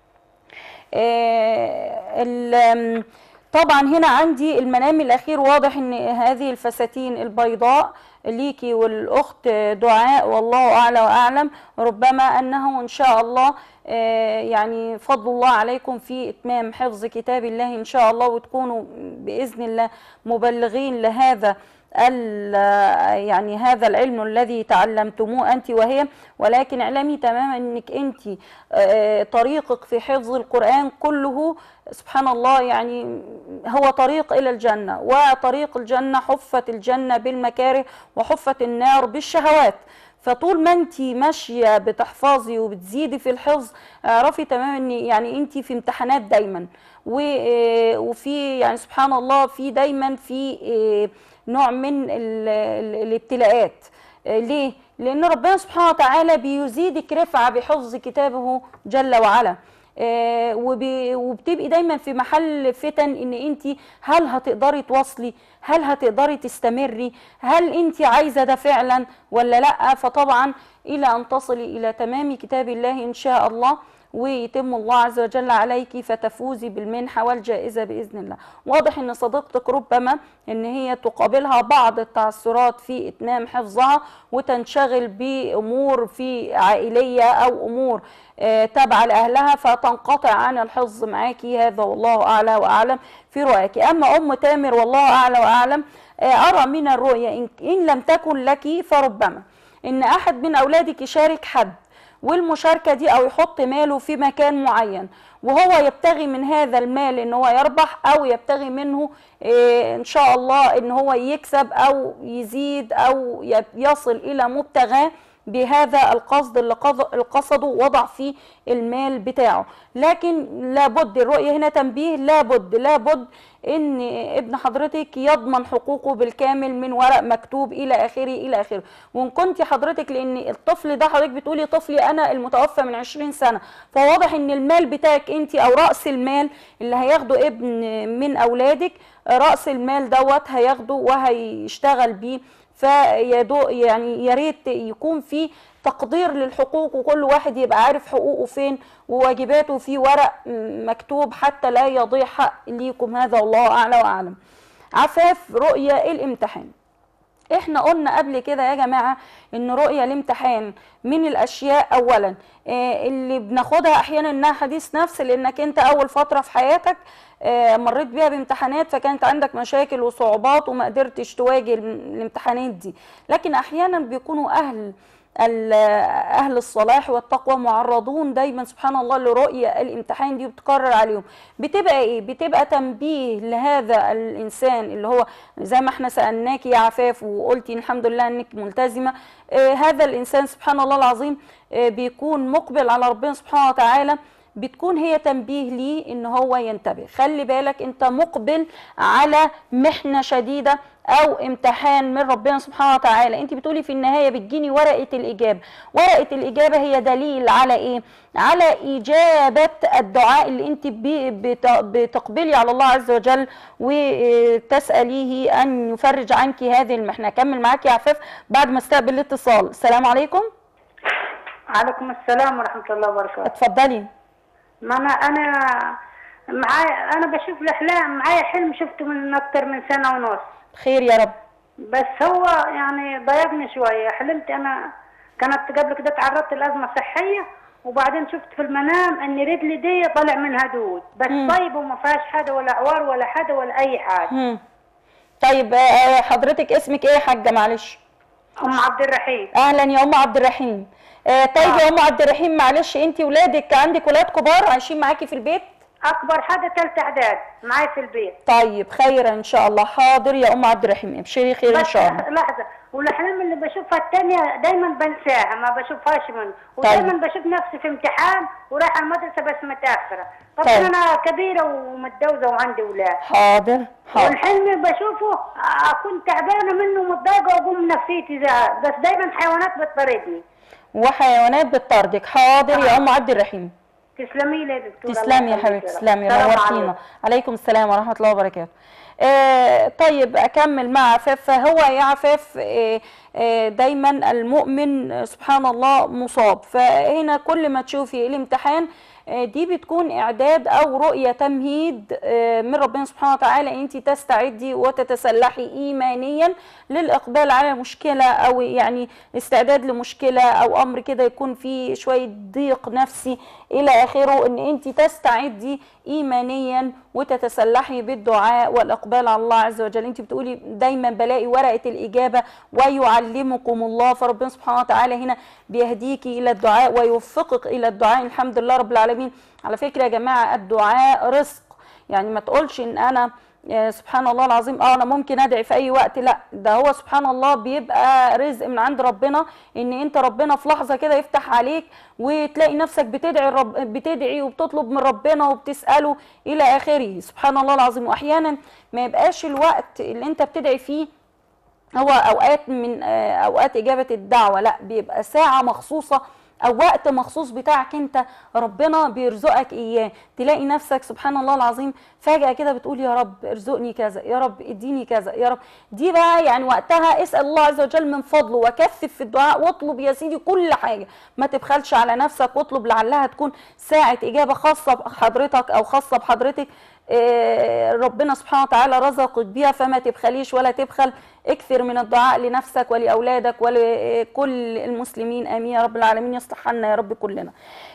آه، ال- آم، طبعا هنا عندي المنام الاخير واضح ان هذه الفساتين البيضاء ليكي والاخت دعاء والله اعلى واعلم ربما انه ان شاء الله آه، يعني فضل الله عليكم في اتمام حفظ كتاب الله ان شاء الله وتكونوا باذن الله مبلغين لهذا ال- يعني هذا العلم الذي تعلمتموه انت وهي ولكن اعلمي تماما انك انت آه، طريقك في حفظ القران كله سبحان الله يعني هو طريق الى الجنه وطريق الجنه حفت الجنه بالمكاره وحفت النار بالشهوات فطول ما انت ماشيه بتحفظي وبتزيدي في الحفظ اعرفي تماما ان يعني انت في امتحانات دايما و- آه، وفي يعني سبحان الله في دايما في آه، نوع من ال- ال- الابتلاءات آه، ليه؟ لأن ربنا سبحانه وتعالى بيزيدك رفعة بحفظ كتابه جل وعلا آه، وبي- وبتبقي دايما في محل فتن ان انت هل هتقدري تواصلي هل هتقدري تستمري هل انت عايزه ده فعلا ولا لا فطبعا الى ان تصلي الى تمام كتاب الله ان شاء الله ويتم الله عز وجل عليك فتفوزي بالمنحة والجائزة بإذن الله واضح أن صديقتك ربما أن هي تقابلها بعض التعثرات في إتمام حفظها وتنشغل بأمور في عائلية أو أمور آه، تابعة لأهلها فتنقطع عن الحفظ معاكي هذا والله أعلى وأعلم في رؤيك أما أم تامر والله أعلى وأعلم آه، أرى من الرؤية إن- إن لم تكن لك فربما إن أحد من أولادك يشارك حد والمشاركه دي او يحط ماله في مكان معين وهو يبتغي من هذا المال ان هو يربح او يبتغي منه إيه ان شاء الله ان هو يكسب او يزيد او ي- يصل الى مبتغاه بهذا القصد اللي قض- اللي قصده وضع فيه المال بتاعه لكن لابد الرؤية هنا تنبيه لابد لابد ان ابن حضرتك يضمن حقوقه بالكامل من ورق مكتوب الى اخره الى اخره وان كنت حضرتك لان الطفل ده حضرتك بتقولي طفلي انا المتوفى من 20 سنه فواضح ان المال بتاعك انت او راس المال اللي هياخده ابن من اولادك راس المال دوت هياخده وهيشتغل بيه فيدو يعني يا ريت يكون في تقدير للحقوق وكل واحد يبقى عارف حقوقه فين وواجباته في ورق م- مكتوب حتى لا يضيع حق ليكم هذا والله اعلى واعلم عفاف رؤيا الامتحان احنا قلنا قبل كده يا جماعه ان رؤيه الامتحان من الاشياء اولا آه، اللي بناخدها احيانا انها حديث نفس لانك انت اول فتره في حياتك آه، مريت بيها بامتحانات فكانت عندك مشاكل وصعوبات وما قدرتش تواجه الم- الامتحانات دي لكن احيانا بيكونوا اهل ال- اهل الصلاح والتقوى معرضون دايما سبحان الله لرؤيه الامتحان دي وبتكرر عليهم بتبقى ايه بتبقى تنبيه لهذا الانسان اللي هو زي ما احنا سالناكي يا عفاف وقلتي الحمد لله انك ملتزمه آه هذا الانسان سبحان الله العظيم آه بيكون مقبل على ربنا سبحانه وتعالى بتكون هي تنبيه ليه ان هو ينتبه خلي بالك انت مقبل على محنه شديده او امتحان من ربنا سبحانه وتعالى انت بتقولي في النهايه بتجيني ورقه الاجابه ورقه الاجابه هي دليل على ايه على اجابه الدعاء اللي انت بي- بت- بتقبلي على الله عز وجل وتساليه ان يفرج عنك هذه المحنه كمل معاكي يا عفاف بعد ما استقبل الاتصال السلام عليكم عليكم السلام ورحمة الله وبركاته اتفضلي ما أنا أنا معايا انا بشوف الاحلام معايا حلم شفته من اكتر من سنه ونص خير يا رب بس هو يعني ضايقني شويه حلمت انا كانت قبل كده تعرضت لازمه صحيه وبعدين شفت في المنام ان رجلي دي طالع منها دود بس طيب وما فيهاش حاجه ولا عوار ولا حاجه ولا اي حاجه مم. طيب آه، حضرتك اسمك ايه يا حاجه معلش ام عبد الرحيم اهلا يا ام عبد الرحيم آه، طيب يا ام عبد الرحيم معلش انت ولادك عندك ولاد كبار عايشين معاكي في البيت اكبر حاجه ثالثه اعداد معايا في البيت طيب خير ان شاء الله حاضر يا ام عبد الرحيم ابشري خير ان بس شاء الله لحظه والاحلام اللي بشوفها الثانيه دايما بنساها ما بشوفهاش منه ودايما بشوف نفسي في امتحان ورايحه المدرسه بس متاخره طبعا طيب. انا كبيره ومتجوزه وعندي اولاد حاضر حاضر والحلم اللي بشوفه اكون تعبانه منه ومتضايقه واقوم نفسيتي زعل بس دايما حيوانات بتطاردني وحيوانات بتطاردك حاضر يا ام عبد الرحيم تسلمي لي يا دكتوره تسلمي يا الله حبيبتي يخليك. تسلمي سلام نورتينا عليكم. عليكم السلام ورحمه الله وبركاته آه طيب اكمل مع عفاف فهو يا عفاف آه آه دايما المؤمن آه، سبحان الله مصاب فهنا كل ما تشوفي الامتحان آه، دي بتكون اعداد او رؤيه تمهيد آه، من ربنا سبحانه وتعالى انت تستعدي وتتسلحي ايمانيا للاقبال على مشكله او يعني استعداد لمشكله او امر كده يكون فيه شويه ضيق نفسي الى اخره ان انت تستعدي ايمانيا وتتسلحي بالدعاء والاقبال على الله عز وجل انت بتقولي دايما بلاقي ورقه الاجابه ويعلمكم الله فربنا سبحانه وتعالى هنا بيهديكي الى الدعاء ويوفقك الى الدعاء الحمد لله رب العالمين على فكره يا جماعه الدعاء رزق يعني ما تقولش ان انا آه، سبحان الله العظيم اه انا ممكن ادعي في اي وقت لا ده هو سبحان الله بيبقى رزق من عند ربنا ان انت ربنا في لحظه كده يفتح عليك وتلاقي نفسك بتدعي رب بتدعي وبتطلب من ربنا وبتساله الى اخره سبحان الله العظيم واحيانا ما يبقاش الوقت اللي انت بتدعي فيه هو اوقات من آه، اوقات اجابه الدعوه لا بيبقى ساعه مخصوصه او وقت مخصوص بتاعك انت ربنا بيرزقك اياه تلاقي نفسك سبحان الله العظيم فجاه كده بتقول يا رب ارزقني كذا يا رب اديني كذا يا رب دي بقى يعني وقتها اسال الله عز وجل من فضله وكثف في الدعاء واطلب يا سيدي كل حاجه ما تبخلش على نفسك واطلب لعلها تكون ساعه اجابه خاصه بحضرتك او خاصه بحضرتك آه، ربنا سبحانه وتعالى رزقك بيها فما تبخليش ولا تبخل اكثر من الدعاء لنفسك ولأولادك ولكل المسلمين آمين يا رب العالمين يصلح حالنا يا رب كلنا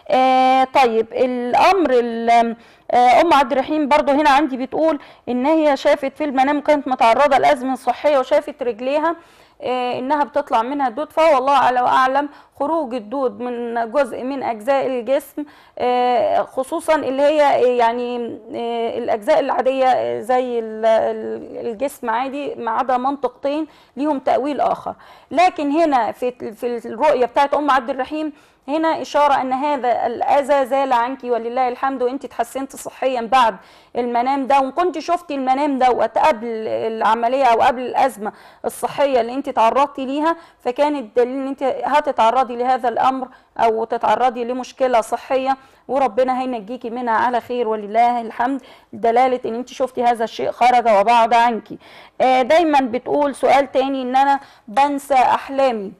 آه طيب الأمر ال- آه أم عبد الرحيم برضو هنا عندي بتقول إن هي شافت في المنام كانت متعرضة لأزمة صحية وشافت رجليها آه، انها بتطلع منها دود فهو الله اعلى واعلم خروج الدود من جزء من اجزاء الجسم آه، خصوصا اللي هي يعني آه، الاجزاء العاديه آه، زي ال- ال- الجسم عادي ما عدا منطقتين ليهم تاويل اخر لكن هنا في في الرؤيه بتاعت ام عبد الرحيم هنا إشارة أن هذا الأذى زال عنك ولله الحمد وأنت اتحسنت صحيا بعد المنام ده وإن كنت شفتي المنام دوت قبل العملية أو قبل الأزمة الصحية اللي أنت تعرضتي ليها فكان الدليل أن أنت هتتعرضي لهذا الأمر أو تتعرضي لمشكلة صحية وربنا هينجيكي منها على خير ولله الحمد دلالة ان انت شفتي هذا الشيء خرج وبعد عنك آه، دايما بتقول سؤال تاني ان انا بنسى احلامي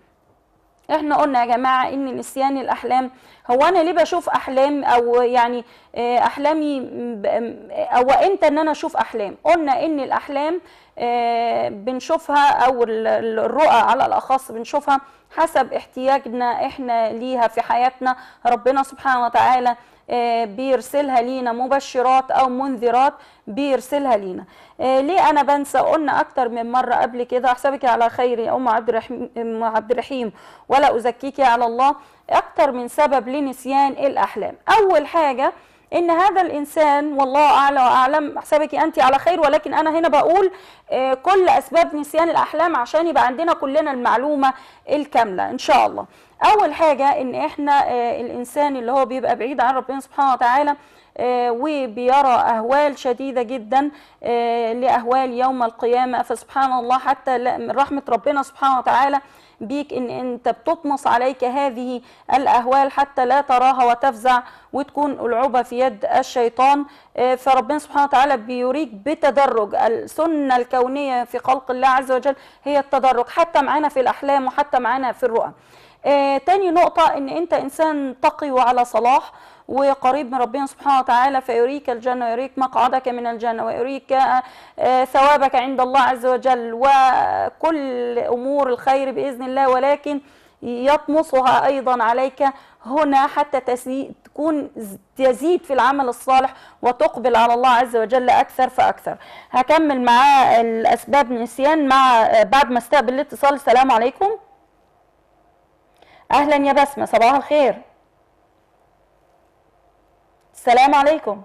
احنا قلنا يا جماعه ان نسيان الاحلام هو انا ليه بشوف احلام او يعني آه، احلامي م- ب- او امتى ان انا اشوف احلام قلنا ان الاحلام آه، بنشوفها او ال- ال- الرؤى على الاخص بنشوفها حسب احتياجنا احنا ليها في حياتنا ربنا سبحانه وتعالى آه، بيرسلها لينا مبشرات او منذرات بيرسلها لينا آه، ليه انا بنسى قلنا اكتر من مره قبل كده احسبك على خير يا ام عبد الرحيم أم عبد الرحيم ولا ازكيك على الله اكتر من سبب لنسيان الاحلام اول حاجه ان هذا الانسان والله اعلى واعلم احسبك انت على خير ولكن انا هنا بقول آه، كل اسباب نسيان الاحلام عشان يبقى عندنا كلنا المعلومه الكامله ان شاء الله اول حاجه ان احنا آه، الانسان اللي هو بيبقى بعيد عن ربنا سبحانه وتعالى آه، وبيرى اهوال شديده جدا آه، لاهوال يوم القيامه فسبحان الله حتى لا- من رحمه ربنا سبحانه وتعالى بيك ان انت بتطمس عليك هذه الاهوال حتى لا تراها وتفزع وتكون العبه في يد الشيطان آه، فربنا سبحانه وتعالى بيريك بتدرج السنه الكونيه في خلق الله عز وجل هي التدرج حتى معانا في الاحلام وحتى معانا في الرؤى آه، تاني نقطة ان انت انسان تقي وعلى صلاح وقريب من ربنا سبحانه وتعالى فيريك الجنه ويريك مقعدك من الجنه ويريك آه، آه، ثوابك عند الله عز وجل وكل امور الخير باذن الله ولكن يطمسها ايضا عليك هنا حتى تزيد تكون ز- تزيد في العمل الصالح وتقبل على الله عز وجل اكثر فاكثر هكمل معاه الاسباب النسيان مع بعد ما استقبل الاتصال السلام عليكم اهلا يا بسمه صباح الخير السلام عليكم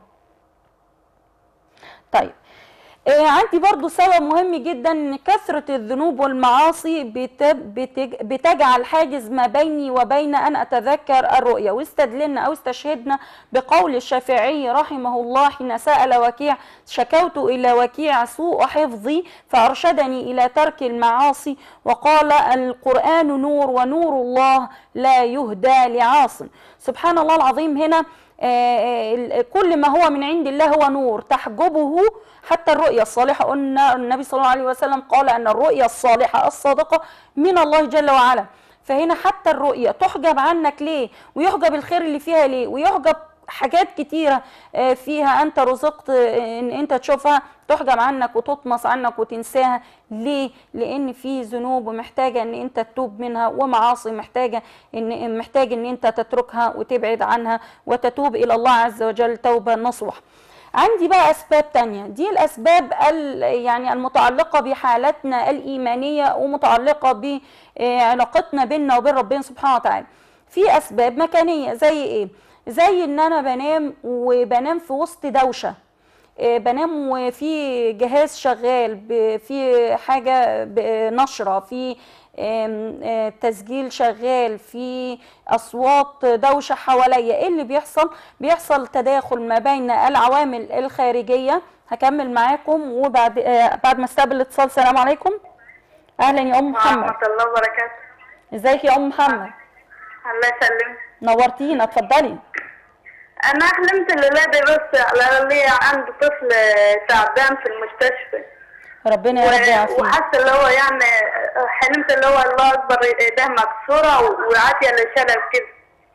طيب آه، عندي برضو سبب مهم جدا ان كثرة الذنوب والمعاصي بت- بتج- بتجعل حاجز ما بيني وبين ان اتذكر الرؤيا واستدللنا او استشهدنا بقول الشافعي رحمه الله حين سأل وكيع شكوت الى وكيع سوء حفظي فارشدني الى ترك المعاصي وقال القرآن نور ونور الله لا يهدى لعاص سبحان الله العظيم هنا آه، آه، كل ما هو من عند الله هو نور تحجبه حتى الرؤيا الصالحة قلنا النبي صلى الله عليه وسلم قال أن الرؤيا الصالحة الصادقة من الله جل وعلا فهنا حتى الرؤيا تحجب عنك ليه ويحجب الخير اللي فيها ليه ويحجب حاجات كتيرة آه، فيها أنت رزقت آه، إن أنت تشوفها تحجب عنك وتطمس عنك وتنساها ليه؟ لأن في ذنوب ومحتاجة إن أنت تتوب منها ومعاصي محتاجة إن محتاج إن أنت تتركها وتبعد عنها وتتوب إلى الله عز وجل توبة نصوح. عندي بقى اسباب تانية دي الاسباب ال- يعني المتعلقه بحالتنا الايمانيه ومتعلقه بعلاقتنا بيننا وبين ربنا سبحانه وتعالى في اسباب مكانيه زي ايه زي ان انا بنام وبنام في وسط دوشه إيه، بنام وفي جهاز شغال ب- في حاجه ب- نشره في آم، آه، تسجيل شغال في اصوات دوشه حواليا ايه اللي بيحصل بيحصل تداخل ما بين العوامل الخارجيه هكمل معاكم وبعد آه، بعد ما استقبل الاتصال السلام عليكم اهلا يا ام محمد ورحمة الله وبركاته ازيك يا ام محمد الله يسلمك نورتينا اتفضلي أنا حلمت الليلة دي بس على لي عندي طفل تعبان في المستشفى ربنا يا رب و- يعافيك وحاسة اللي هو يعني حلمت اللي هو الله أكبر إيديه مكسورة وعافية لشلل كده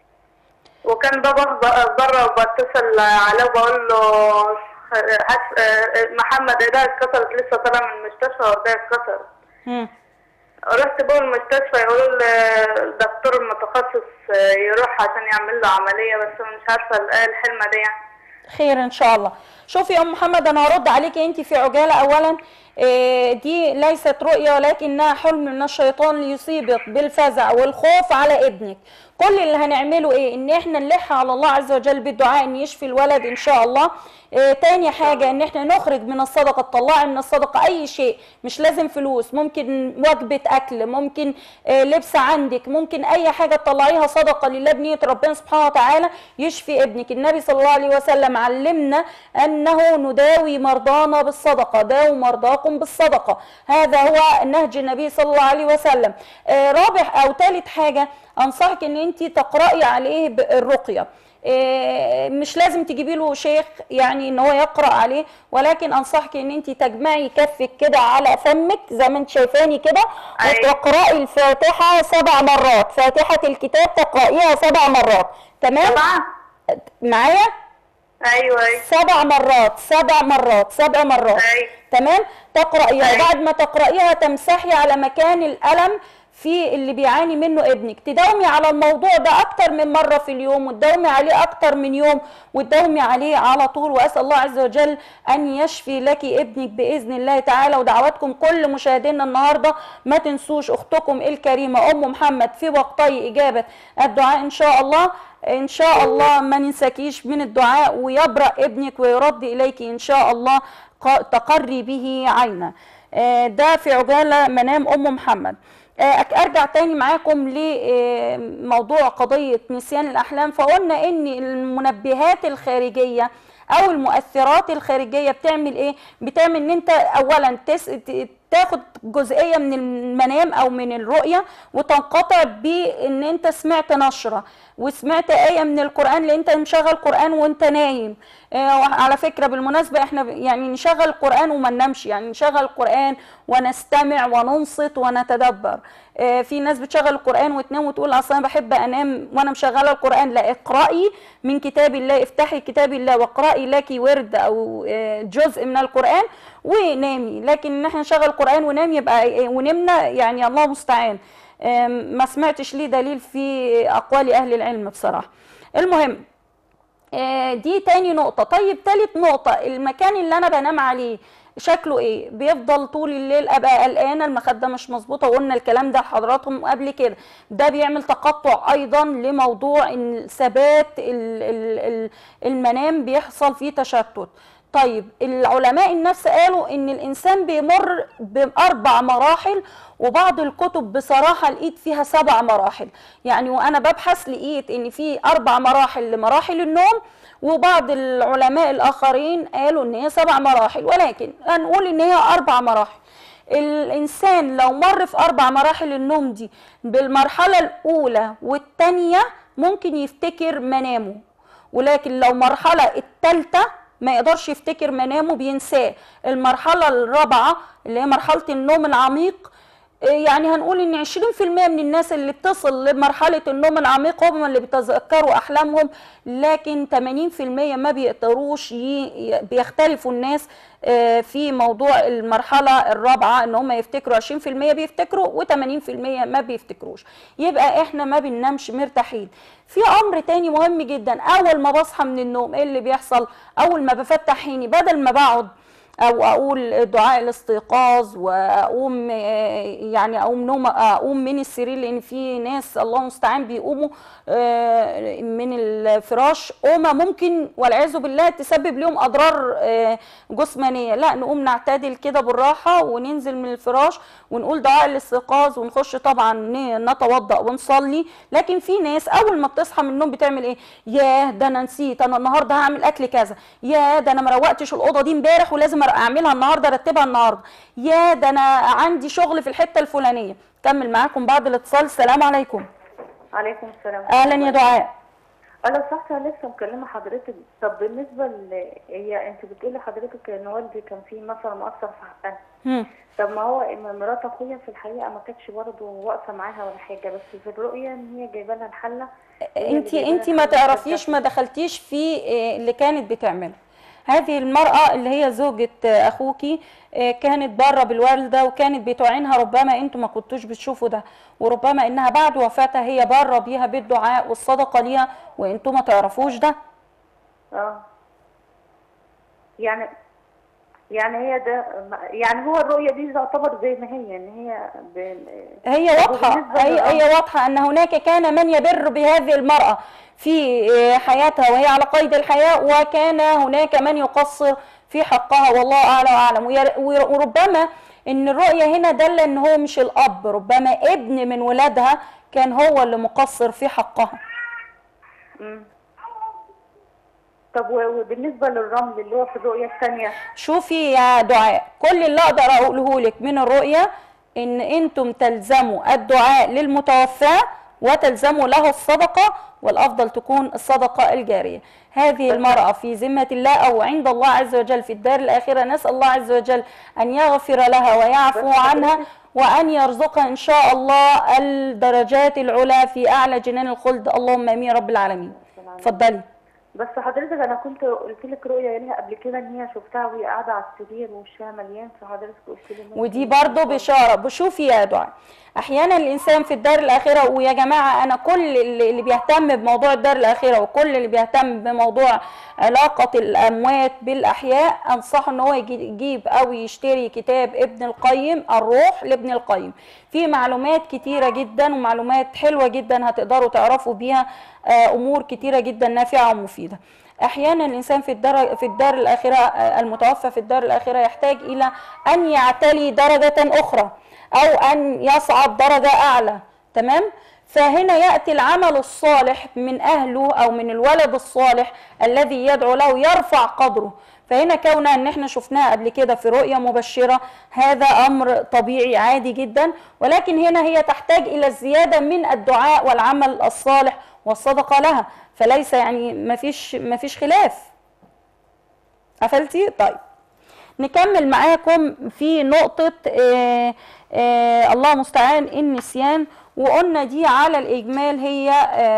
وكان بابا ب- بره وبتصل عليه وبقول له حس- محمد ايديه اتكسرت لسه طالع من المستشفى وايديه اتكسرت مم. رحت بقى المستشفى يقولوا لي الدكتور المتخصص يروح عشان يعمل له عملية بس أنا مش عارفة ايه الحلمة دي يعني خير ان شاء الله شوفي يا ام محمد انا هرد عليكي انت في عجاله اولا إيه، دي ليست رؤيه ولكنها حلم من الشيطان ليصيبك بالفزع والخوف على ابنك كل اللي هنعمله ايه ان احنا نلح على الله عز وجل بالدعاء ان يشفي الولد ان شاء الله إيه تاني حاجه ان احنا نخرج من الصدقه تطلعي من الصدقه اي شيء مش لازم فلوس ممكن وجبه اكل ممكن إيه لبس عندك ممكن اي حاجه تطلعيها صدقه لله بنيه ربنا سبحانه وتعالى يشفي ابنك النبي صلى الله عليه وسلم علمنا انه نداوي مرضانا بالصدقه داووا مرضاكم بالصدقه هذا هو نهج النبي صلى الله عليه وسلم آه رابع او ثالث حاجه انصحك ان انت تقراي عليه الرقيه إيه، مش لازم تجيبي له شيخ يعني ان هو يقرا عليه ولكن انصحك ان انت تجمعي كفك كده على فمك زي ما انت شايفاني كده أيوة. وتقراي الفاتحه سبع مرات فاتحه الكتاب تقرايها سبع مرات تمام طبعا معايا أيوة أيوة سبع مرات سبع مرات سبع مرات أيوة. تمام تقرأيها أيوة. بعد ما تقرأيها تمسحي على مكان الألم في اللي بيعاني منه ابنك تداومي على الموضوع ده اكتر من مرة في اليوم وتداومي عليه اكتر من يوم وتداومي عليه على طول واسأل الله عز وجل ان يشفي لك ابنك باذن الله تعالى ودعواتكم كل مشاهدينا النهاردة ما تنسوش اختكم الكريمة ام محمد في وقتي اجابة الدعاء ان شاء الله ان شاء الله ما ننساكيش من الدعاء ويبرأ ابنك ويرد اليك ان شاء الله ق- تقري به عينا آه، ده في عجالة منام ام محمد آه، أك- ارجع تاني معاكم لموضوع قضية نسيان الاحلام فقلنا ان المنبهات الخارجية او المؤثرات الخارجية بتعمل ايه بتعمل ان انت اولا تس... ت- تاخد جزئية من المنام او من الرؤية وتنقطع بان انت سمعت نشرة وسمعت آية من القرآن لأن أنت مشغل قرآن وأنت نايم آه، على فكرة بالمناسبة احنا يعني نشغل القرآن وما ننامش يعني نشغل القرآن ونستمع وننصت ونتدبر آه، في ناس بتشغل القرآن وتنام وتقول أصلا أنا بحب أنام وأنا مشغلة القرآن لا اقرأي من كتاب الله افتحي كتاب الله واقرأي لك ورد أو آه، جزء من القرآن ونامي لكن ان احنا نشغل القرآن ونام يبقى ونمنا يعني الله مستعان آم، ما سمعتش ليه دليل في أقوال أهل العلم بصراحة المهم آه، دي تاني نقطة طيب تالت نقطة المكان اللي أنا بنام عليه شكله ايه بيفضل طول الليل ابقى قلقانه المخده مش مظبوطه وقلنا الكلام ده لحضراتكم قبل كده ده بيعمل تقطع ايضا لموضوع ان ثبات ال- ال- ال- المنام بيحصل فيه تشتت طيب العلماء النفس قالوا ان الانسان بيمر باربع مراحل وبعض الكتب بصراحه لقيت فيها سبع مراحل يعني وانا ببحث لقيت ان في اربع مراحل لمراحل النوم وبعض العلماء الاخرين قالوا ان هي سبع مراحل ولكن هنقول ان هي اربع مراحل الانسان لو مر في اربع مراحل النوم دي بالمرحله الاولى والثانيه ممكن يفتكر منامه ولكن لو مرحله الثالثه ما يقدرش يفتكر منامه بينساه المرحله الرابعه اللي هي مرحله النوم العميق يعني هنقول ان 20% من الناس اللي بتصل لمرحله النوم العميق هم اللي بيتذكروا احلامهم لكن 80% ما بيقدروش ي- بيختلفوا الناس آه، في موضوع المرحله الرابعه ان هم يفتكروا 20% بيفتكروا و80% ما بيفتكروش يبقى احنا ما بننامش مرتاحين في امر تاني مهم جدا اول ما بصحى من النوم ايه اللي بيحصل اول ما بفتح عيني بدل ما بقعد او اقول دعاء الاستيقاظ واقوم آه، يعني اقوم نوم اقوم من السرير لان في ناس الله المستعان بيقوموا آه، من الفراش قومه ممكن والعياذ بالله تسبب لهم اضرار آه، جسمانيه لا نقوم نعتدل كده بالراحه وننزل من الفراش ونقول دعاء الاستيقاظ ونخش طبعا ن- نتوضا ونصلي لكن في ناس اول ما بتصحى من النوم بتعمل ايه ياه ده انا نسيت انا النهارده هعمل اكل كذا ياه ده انا ما روقتش الاوضه دي امبارح ولازم اعملها النهارده ارتبها النهارده يا ده انا عندي شغل في الحته الفلانيه كمل معاكم بعد الاتصال السلام عليكم عليكم السلام اهلا يا دعاء انا صح انا لسه مكلمه حضرتك طب بالنسبه ل هي انت بتقولي حضرتك ان والدي كان في مثلا مؤثر في حقها هم. طب ما هو إن مرات اخويا في الحقيقه ما كانتش برضه واقفه معاها ولا حاجه بس في الرؤيه ان هي جايبه لها الحله هي اللي انت جايبة انت لها ما الحلة تعرفيش ما دخلتيش في آه، اللي كانت بتعمله هذه المرأة اللي هي زوجة آه، أخوكي آه، كانت بره بالوالدة وكانت بتعينها ربما انتوا ما كنتوش بتشوفوا ده وربما انها بعد وفاتها هي بره بيها بالدعاء والصدقة ليها وانتوا ما تعرفوش ده اه يعني يعني هي ده يعني هو الرؤيه دي تعتبر زي ما هي ان هي ب... هي واضحة وبالنسبة هي, للأمر- هي واضحة أن هناك كان من يبر بهذه المرأة في آه، حياتها وهي على قيد الحياة وكان هناك من يقصر في حقها والله أعلى وأعلم وير- ور- وربما أن الرؤية هنا دل أن هو مش الأب ربما ابن من ولادها كان هو اللي مقصر في حقها مم. طب و- وبالنسبه للرمل اللي هو في الرؤيه الثانيه شوفي يا دعاء كل اللي اقدر اقوله لك من الرؤيه ان انتم تلزموا الدعاء للمتوفى وتلزموا له الصدقه والافضل تكون الصدقه الجاريه هذه المراه في ذمه الله او عند الله عز وجل في الدار الاخره نسال الله عز وجل ان يغفر لها ويعفو بس عنها حضرتك- وان يرزقها ان شاء الله الدرجات العلى في اعلى جنان الخلد اللهم امين رب العالمين اتفضلي بس حضرتك انا كنت قلت لك رؤيه ليها قبل كده ان هي شفتها وهي قاعده على السرير وشها مليان فحضرتك قلت لي إن هي ودي ممكن برضو تكون- بشارة بشوفي يا دعاء احيانا الانسان في الدار الاخره ويا جماعه انا كل اللي اللي بيهتم بموضوع الدار الاخره وكل اللي بيهتم بموضوع علاقه الاموات بالاحياء انصحه ان هو يجي- يجيب او يشتري كتاب ابن القيم الروح لابن القيم في معلومات كتيره جدا ومعلومات حلوه جدا هتقدروا تعرفوا بيها آه، امور كتيره جدا نافعه ومفيده احيانا الانسان في الدار في الدار الاخره آه، المتوفى في الدار الاخره يحتاج الى ان يعتلي درجه اخرى او ان يصعد درجه اعلى تمام فهنا ياتي العمل الصالح من اهله او من الولد الصالح الذي يدعو له يرفع قدره فهنا كونها ان احنا شفناها قبل كده في رؤيه مبشره هذا امر طبيعي عادي جدا ولكن هنا هي تحتاج الى الزياده من الدعاء والعمل الصالح والصدقه لها فليس يعني ما فيش ما فيش خلاف قفلتي طيب نكمل معاكم في نقطة آه آه الله مستعان النسيان وقلنا دي على الإجمال هي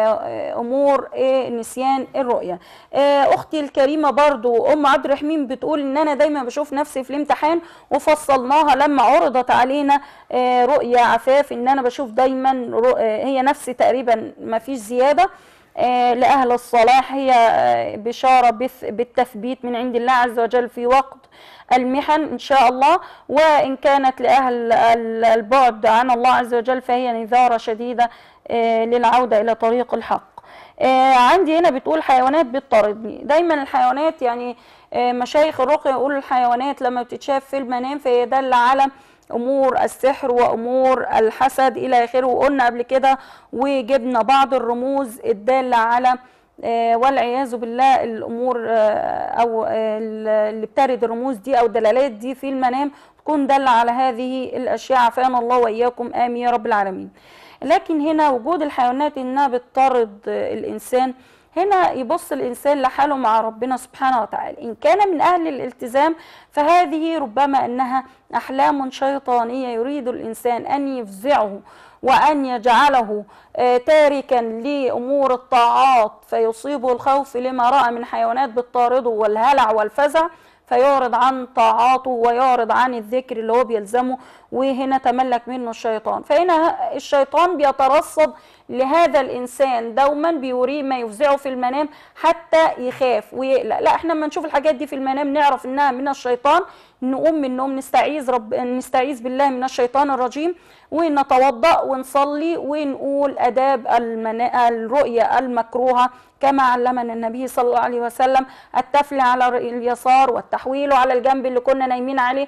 آه أمور آه نسيان الرؤية آه أختي الكريمة برضو أم عبد الرحيم بتقول إن أنا دايما بشوف نفسي في الامتحان وفصلناها لما عرضت علينا آه رؤية عفاف إن أنا بشوف دايما رؤ- آه هي نفسي تقريبا ما فيش زيادة آه، لأهل الصلاح هي آه، بشارة بث- بالتثبيت من عند الله عز وجل في وقت المحن إن شاء الله وإن كانت لأهل ال- البعد عن الله عز وجل فهي نذارة شديدة آه، للعودة إلى طريق الحق آه، عندي هنا بتقول حيوانات بتطاردني دايما الحيوانات يعني آه، مشايخ الرقية يقولوا الحيوانات لما بتتشاف في المنام فهي دل على امور السحر وامور الحسد الى اخره وقلنا قبل كده وجبنا بعض الرموز الداله على آه، والعياذ بالله الامور آه، او آه، اللي بترد الرموز دي او الدلالات دي في المنام تكون داله على هذه الاشياء عافانا الله واياكم امين يا رب العالمين لكن هنا وجود الحيوانات انها بتطرد آه، الانسان هنا يبص الإنسان لحاله مع ربنا سبحانه وتعالى إن كان من أهل الالتزام فهذه ربما أنها أحلام شيطانية يريد الإنسان أن يفزعه وأن يجعله آه، تاركا لأمور الطاعات فيصيبه الخوف لما رأى من حيوانات بتطارده والهلع والفزع فيعرض عن طاعاته ويعرض عن الذكر اللي هو بيلزمه وهنا تملك منه الشيطان فهنا الشيطان بيترصد لهذا الانسان دوما بيوريه ما يفزعه في المنام حتى يخاف ويقلق لا احنا لما نشوف الحاجات دي في المنام نعرف انها من الشيطان نقوم من النوم نستعيذ رب نستعيذ بالله من الشيطان الرجيم ونتوضا ونصلي ونقول اداب المنا... الرؤيا المكروهه كما علمنا النبي صلى الله عليه وسلم التفل على اليسار والتحويل على الجنب اللي كنا نايمين عليه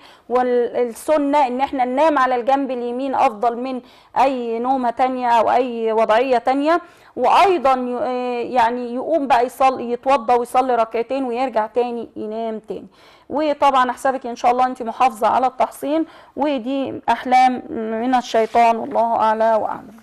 والسنه ان احنا ننام على الجنب اليمين افضل من اي نومه تانية او اي وضعيه تانية وايضا ي- يعني يقوم بقى يصلي يتوضى ويصلي ركعتين ويرجع تاني ينام تاني وطبعا احسبك ان شاء الله انت محافظه على التحصين ودي احلام من الشيطان والله اعلى واعلم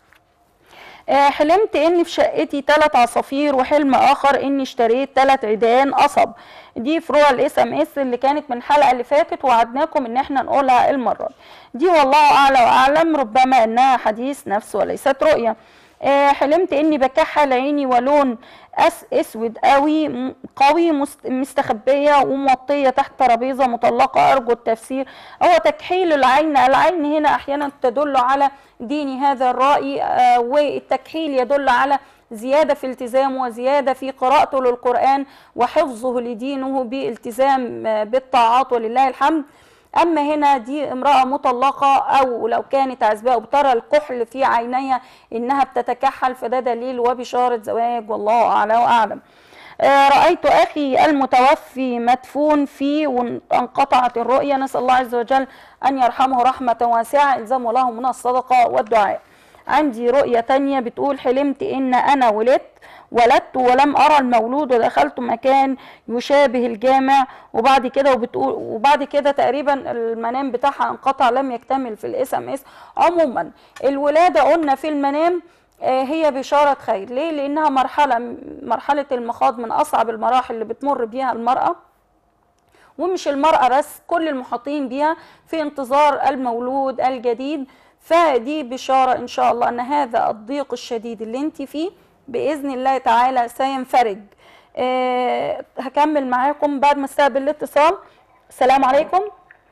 آه، حلمت اني في شقتي ثلاث عصافير وحلم اخر اني اشتريت ثلاث عيدان قصب دي فروع الاس ام اس اللي كانت من الحلقه اللي فاتت وعدناكم ان احنا نقولها المره دي والله اعلى واعلم ربما انها حديث نفس وليست رؤيه آه، حلمت اني بكحل عيني ولون أس اسود قوي م- قوي مست- مستخبيه وموطيه تحت ترابيزه مطلقه ارجو التفسير هو تكحيل العين العين هنا احيانا تدل على دين هذا الراي آه، والتكحيل يدل على زياده في التزامه وزياده في قراءته للقران وحفظه لدينه بالتزام آه، بالطاعات ولله الحمد اما هنا دي امراه مطلقه او لو كانت عزباء وبترى الكحل في عينيها انها بتتكحل فده دليل وبشاره زواج والله اعلى واعلم آه، رأيت أخي المتوفي مدفون فيه وانقطعت الرؤية نسأل الله عز وجل أن يرحمه رحمة واسعة إلزمه له من الصدقة والدعاء عندي رؤية تانية بتقول حلمت إن أنا ولدت ولدت ولم أرى المولود ودخلت مكان يشابه الجامع وبعد كده وبتقول وبعد كده تقريبا المنام بتاعها انقطع لم يكتمل في الاس ام اس عموما الولادة قلنا في المنام آه، هي بشارة خير ليه؟ لأنها مرحلة مرحلة المخاض من أصعب المراحل اللي بتمر بيها المرأة ومش المرأة بس كل المحاطين بيها في انتظار المولود الجديد فدي بشارة إن شاء الله أن هذا الضيق الشديد اللي انت فيه بإذن الله تعالى سينفرج آه هكمل معاكم بعد ما استقبل الاتصال السلام عليكم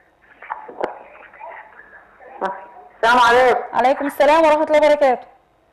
السلام عليكم عليكم السلام ورحمة الله وبركاته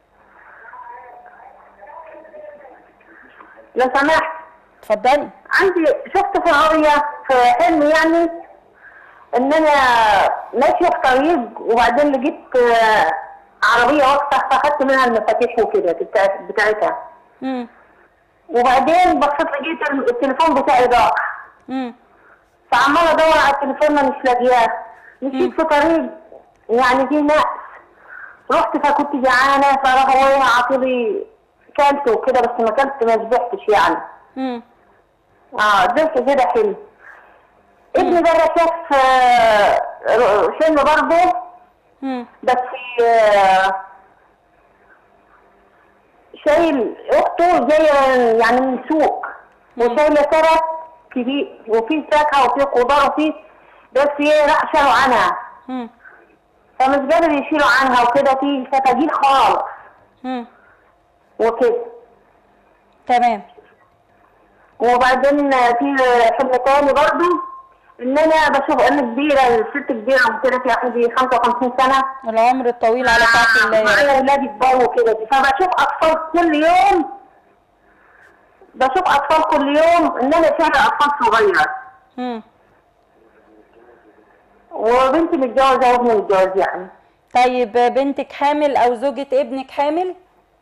لو سمحت اتفضلي عندي شفت في الرؤية في حلم يعني ان انا ماشية في طريق وبعدين لقيت آه، عربية واقفة فاخدت منها المفاتيح وكده بتاع- بتاعتها مم. وبعدين بصيت لقيت التليفون بتاعي ضاع مم. فعمالة ادور على التليفون ما مش لاقياه مشيت في طريق يعني فيه ناس رحت فكنت جعانة فراح هو عاطيلي كلت وكده بس ما كلت ما شبعتش يعني مم. اه ده كده حلو ابني بقى شاف آه، فيلم برضه مم. بس آه، شايل اخته جايه يعني من السوق وشايله كرت كبير وفي فاكهه وفي خضار وفي بس هي راح شالوا عنها مم. فمش قادر يشيلوا عنها وكده في فتاجيل خالص مم. وكده تمام وبعدين في حلم تاني برضه ان انا بشوف انا كبيره الست كبيره وكده في عندي 55 سنه العمر الطويل على طاعة الله معايا ولادي كبار وكده فبشوف اطفال كل يوم بشوف اطفال كل يوم ان انا شايفه اطفال صغيره مم. وبنتي متجوزه وابني متجوز يعني طيب بنتك حامل او زوجة ابنك حامل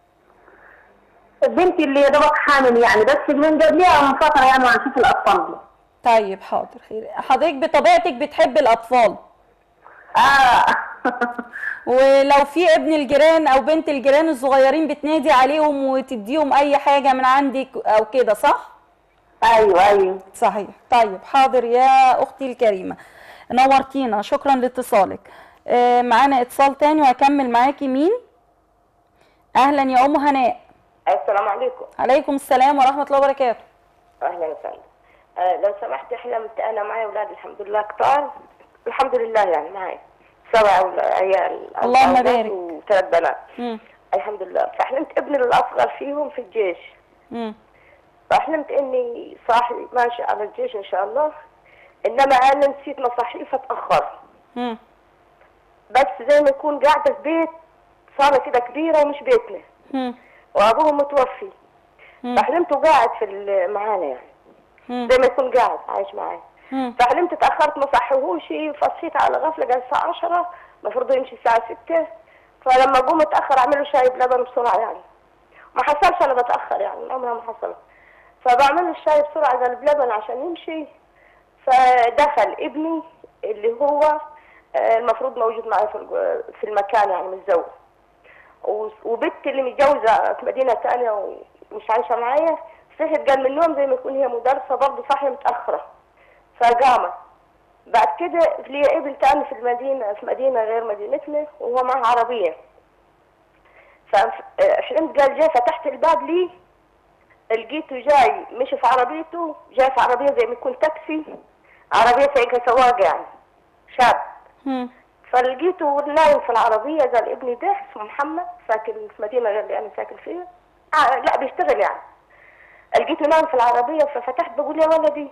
بنتي اللي يا دوبك حامل يعني بس من قبلها من فتره يعني وانا اشوف الاطفال دي طيب حاضر خير حضرتك بطبيعتك بتحب الاطفال اه ولو في ابن الجيران او بنت الجيران الصغيرين بتنادي عليهم وتديهم اي حاجة من عندك او كده صح ايوه ايوه صحيح طيب حاضر يا اختي الكريمة نورتينا شكرا لاتصالك آه، معانا اتصال تاني وهكمل معاكي مين اهلا يا ام هناء السلام عليكم عليكم السلام ورحمة الله وبركاته اهلا وسهلا آه لو سمحت حلمت انا معي اولاد الحمد لله كتار الحمد لله يعني معي سبع أول- عيال اللهم أولاد بارك. وثلاث بنات مم. الحمد لله فحلمت ابني الاصغر فيهم في الجيش مم. فحلمت اني صاحي ماشي على الجيش ان شاء الله انما انا نسيت مصاحي فتاخرت مم. بس زي ما يكون قاعده في بيت صاله كده كبيره ومش بيتنا مم. وابوه متوفي مم. فحلمته قاعد في ال- معانا يعني مم. زي ما يكون قاعد عايش معايا مم. فحلمت اتاخرت ما صحيهوش فصحيت على غفله قال الساعه 10 المفروض يمشي الساعه 6 فلما قوم اتاخر اعمل له شاي بلبن بسرعه يعني ما حصلش انا بتاخر يعني عمرها ما حصلت فبعمل له الشاي بسرعه قال بلبن عشان يمشي فدخل ابني اللي هو آه، المفروض موجود معي في الج- في المكان يعني متزوج و- وبنتي اللي متجوزه في مدينه ثانيه ومش عايشه معايا صحيت قال من النوم زي ما يكون هي مدرسه برضه صاحيه متاخره فقامت بعد كده لي ابن تاني في المدينه في مدينه غير مدينتنا وهو معاه عربيه فحلمت قال جاي فتحت الباب لي لقيته جاي مشي في عربيته جاي في عربيه زي ما يكون تاكسي عربيه سايقها سواق يعني شاب مم. فلقيته نايم في العربية قال ابني ده اسمه محمد ساكن في مدينة غير اللي أنا ساكن فيها آه لا بيشتغل يعني لقيته نايم في العربية ففتحت بقول يا ولدي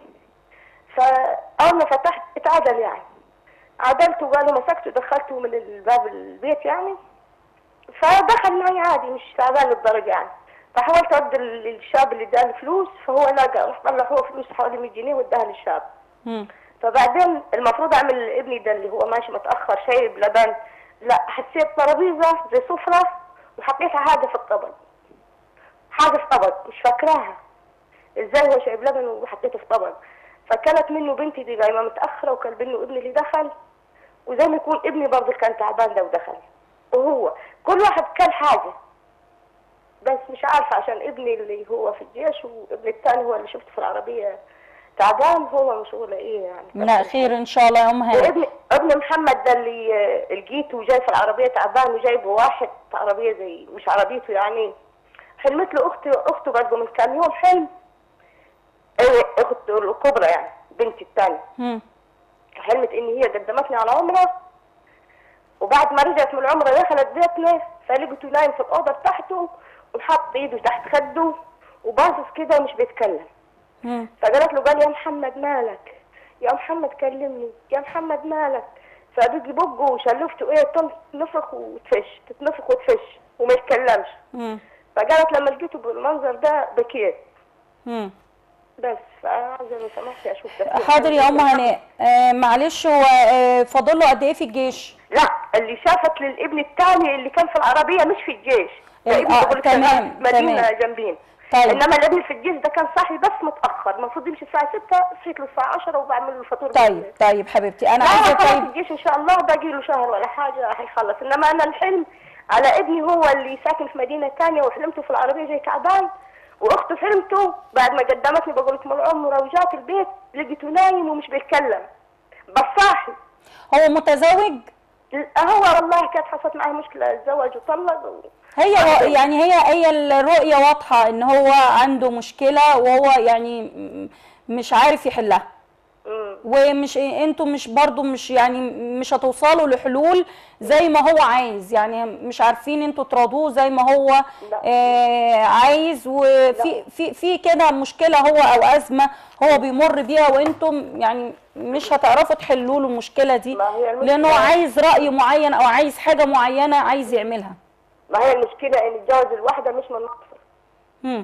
فأول ما فتحت اتعدل يعني عدلته وقالوا مسكته دخلته من الباب البيت يعني فدخل معي عادي مش تعبان للدرجة يعني فحاولت ارد للشاب اللي اداني فلوس فهو لقى راح طلع هو فلوس حوالي 100 جنيه واداها للشاب مم. فبعدين المفروض اعمل ابني ده اللي هو ماشي متاخر شاي بلبن لا حسيت ترابيزه زي سفره وحطيتها حاجه في الطبق حاجه في طبق مش فاكراها ازاي هو شايب لبن وحطيته في طبق فكانت منه بنتي دي قايمه متاخره وكان منه ابني اللي دخل وزي ما يكون ابني برضه كان تعبان ده ودخل وهو كل واحد كان حاجه بس مش عارفه عشان ابني اللي هو في الجيش وابني الثاني هو اللي شفته في العربيه تعبان هو مشغوله ايه يعني لا خير ان شاء الله يا ام هاني وابن ابن محمد ده اللي آه، لقيته جاي في العربيه تعبان وجايبه واحد في عربيه زي مش عربيته يعني حلمت له اختي اخته برضه من كام يوم حلم ايه اخته الكبرى يعني بنتي الثانيه مم. حلمت ان هي قدمتني على عمره وبعد ما رجعت من العمره دخلت بيتنا فلقيته نايم في الاوضه بتاعته وحاط ايده تحت خده وباصص كده ومش بيتكلم مم. فقالت له قال يا محمد مالك يا محمد كلمني يا محمد مالك فبيجي بقه وشلفته ايه تنفخ وتفش تتنفخ وتفش وما يتكلمش مم. فقالت لما لقيته بالمنظر ده بكيت مم. بس فعايزه لو سمحتي اشوف ده حاضر يا ام هناء آه معلش هو آه فاضل له قد ايه في الجيش لا اللي شافت للابن الثاني اللي كان في العربيه مش في الجيش ده ال- ابني آه، بقول تمام، شغال في مدينه تمام. جنبين طيب. انما الابن في الجيش ده كان صاحي بس متاخر المفروض يمشي الساعه 6 صحيت له الساعه 10 وبعمل له الفطور طيب بالليل. طيب حبيبتي انا لا عايزه هو خلاص طيب الجيش ان شاء الله باقي له شهر ولا حاجه هيخلص انما انا الحلم على ابني هو اللي ساكن في مدينه ثانيه وحلمته في العربيه زي تعبان واخته حلمته بعد ما قدمتني بقول لكم العمره وجات البيت لقيته نايم ومش بيتكلم بس صاحي هو متزوج هو والله كانت حصلت معاه مشكله اتزوج وطلق و... هي و- يعني هي هي الرؤيه واضحه ان هو عنده مشكله وهو يعني م- مش عارف يحلها مم. ومش انتوا مش برضو مش يعني مش هتوصلوا لحلول زي ما هو عايز يعني مش عارفين انتوا تراضوه زي ما هو لا. آه عايز وفي في في كده مشكله هو او ازمه هو بيمر بيها وانتم يعني مش هتعرفوا تحلوا له المشكله دي ما هي المشكلة- لانه عايز راي معين او عايز حاجه معينه عايز يعملها ما هي المشكله ان اتجوز الواحده مش من مصر مم.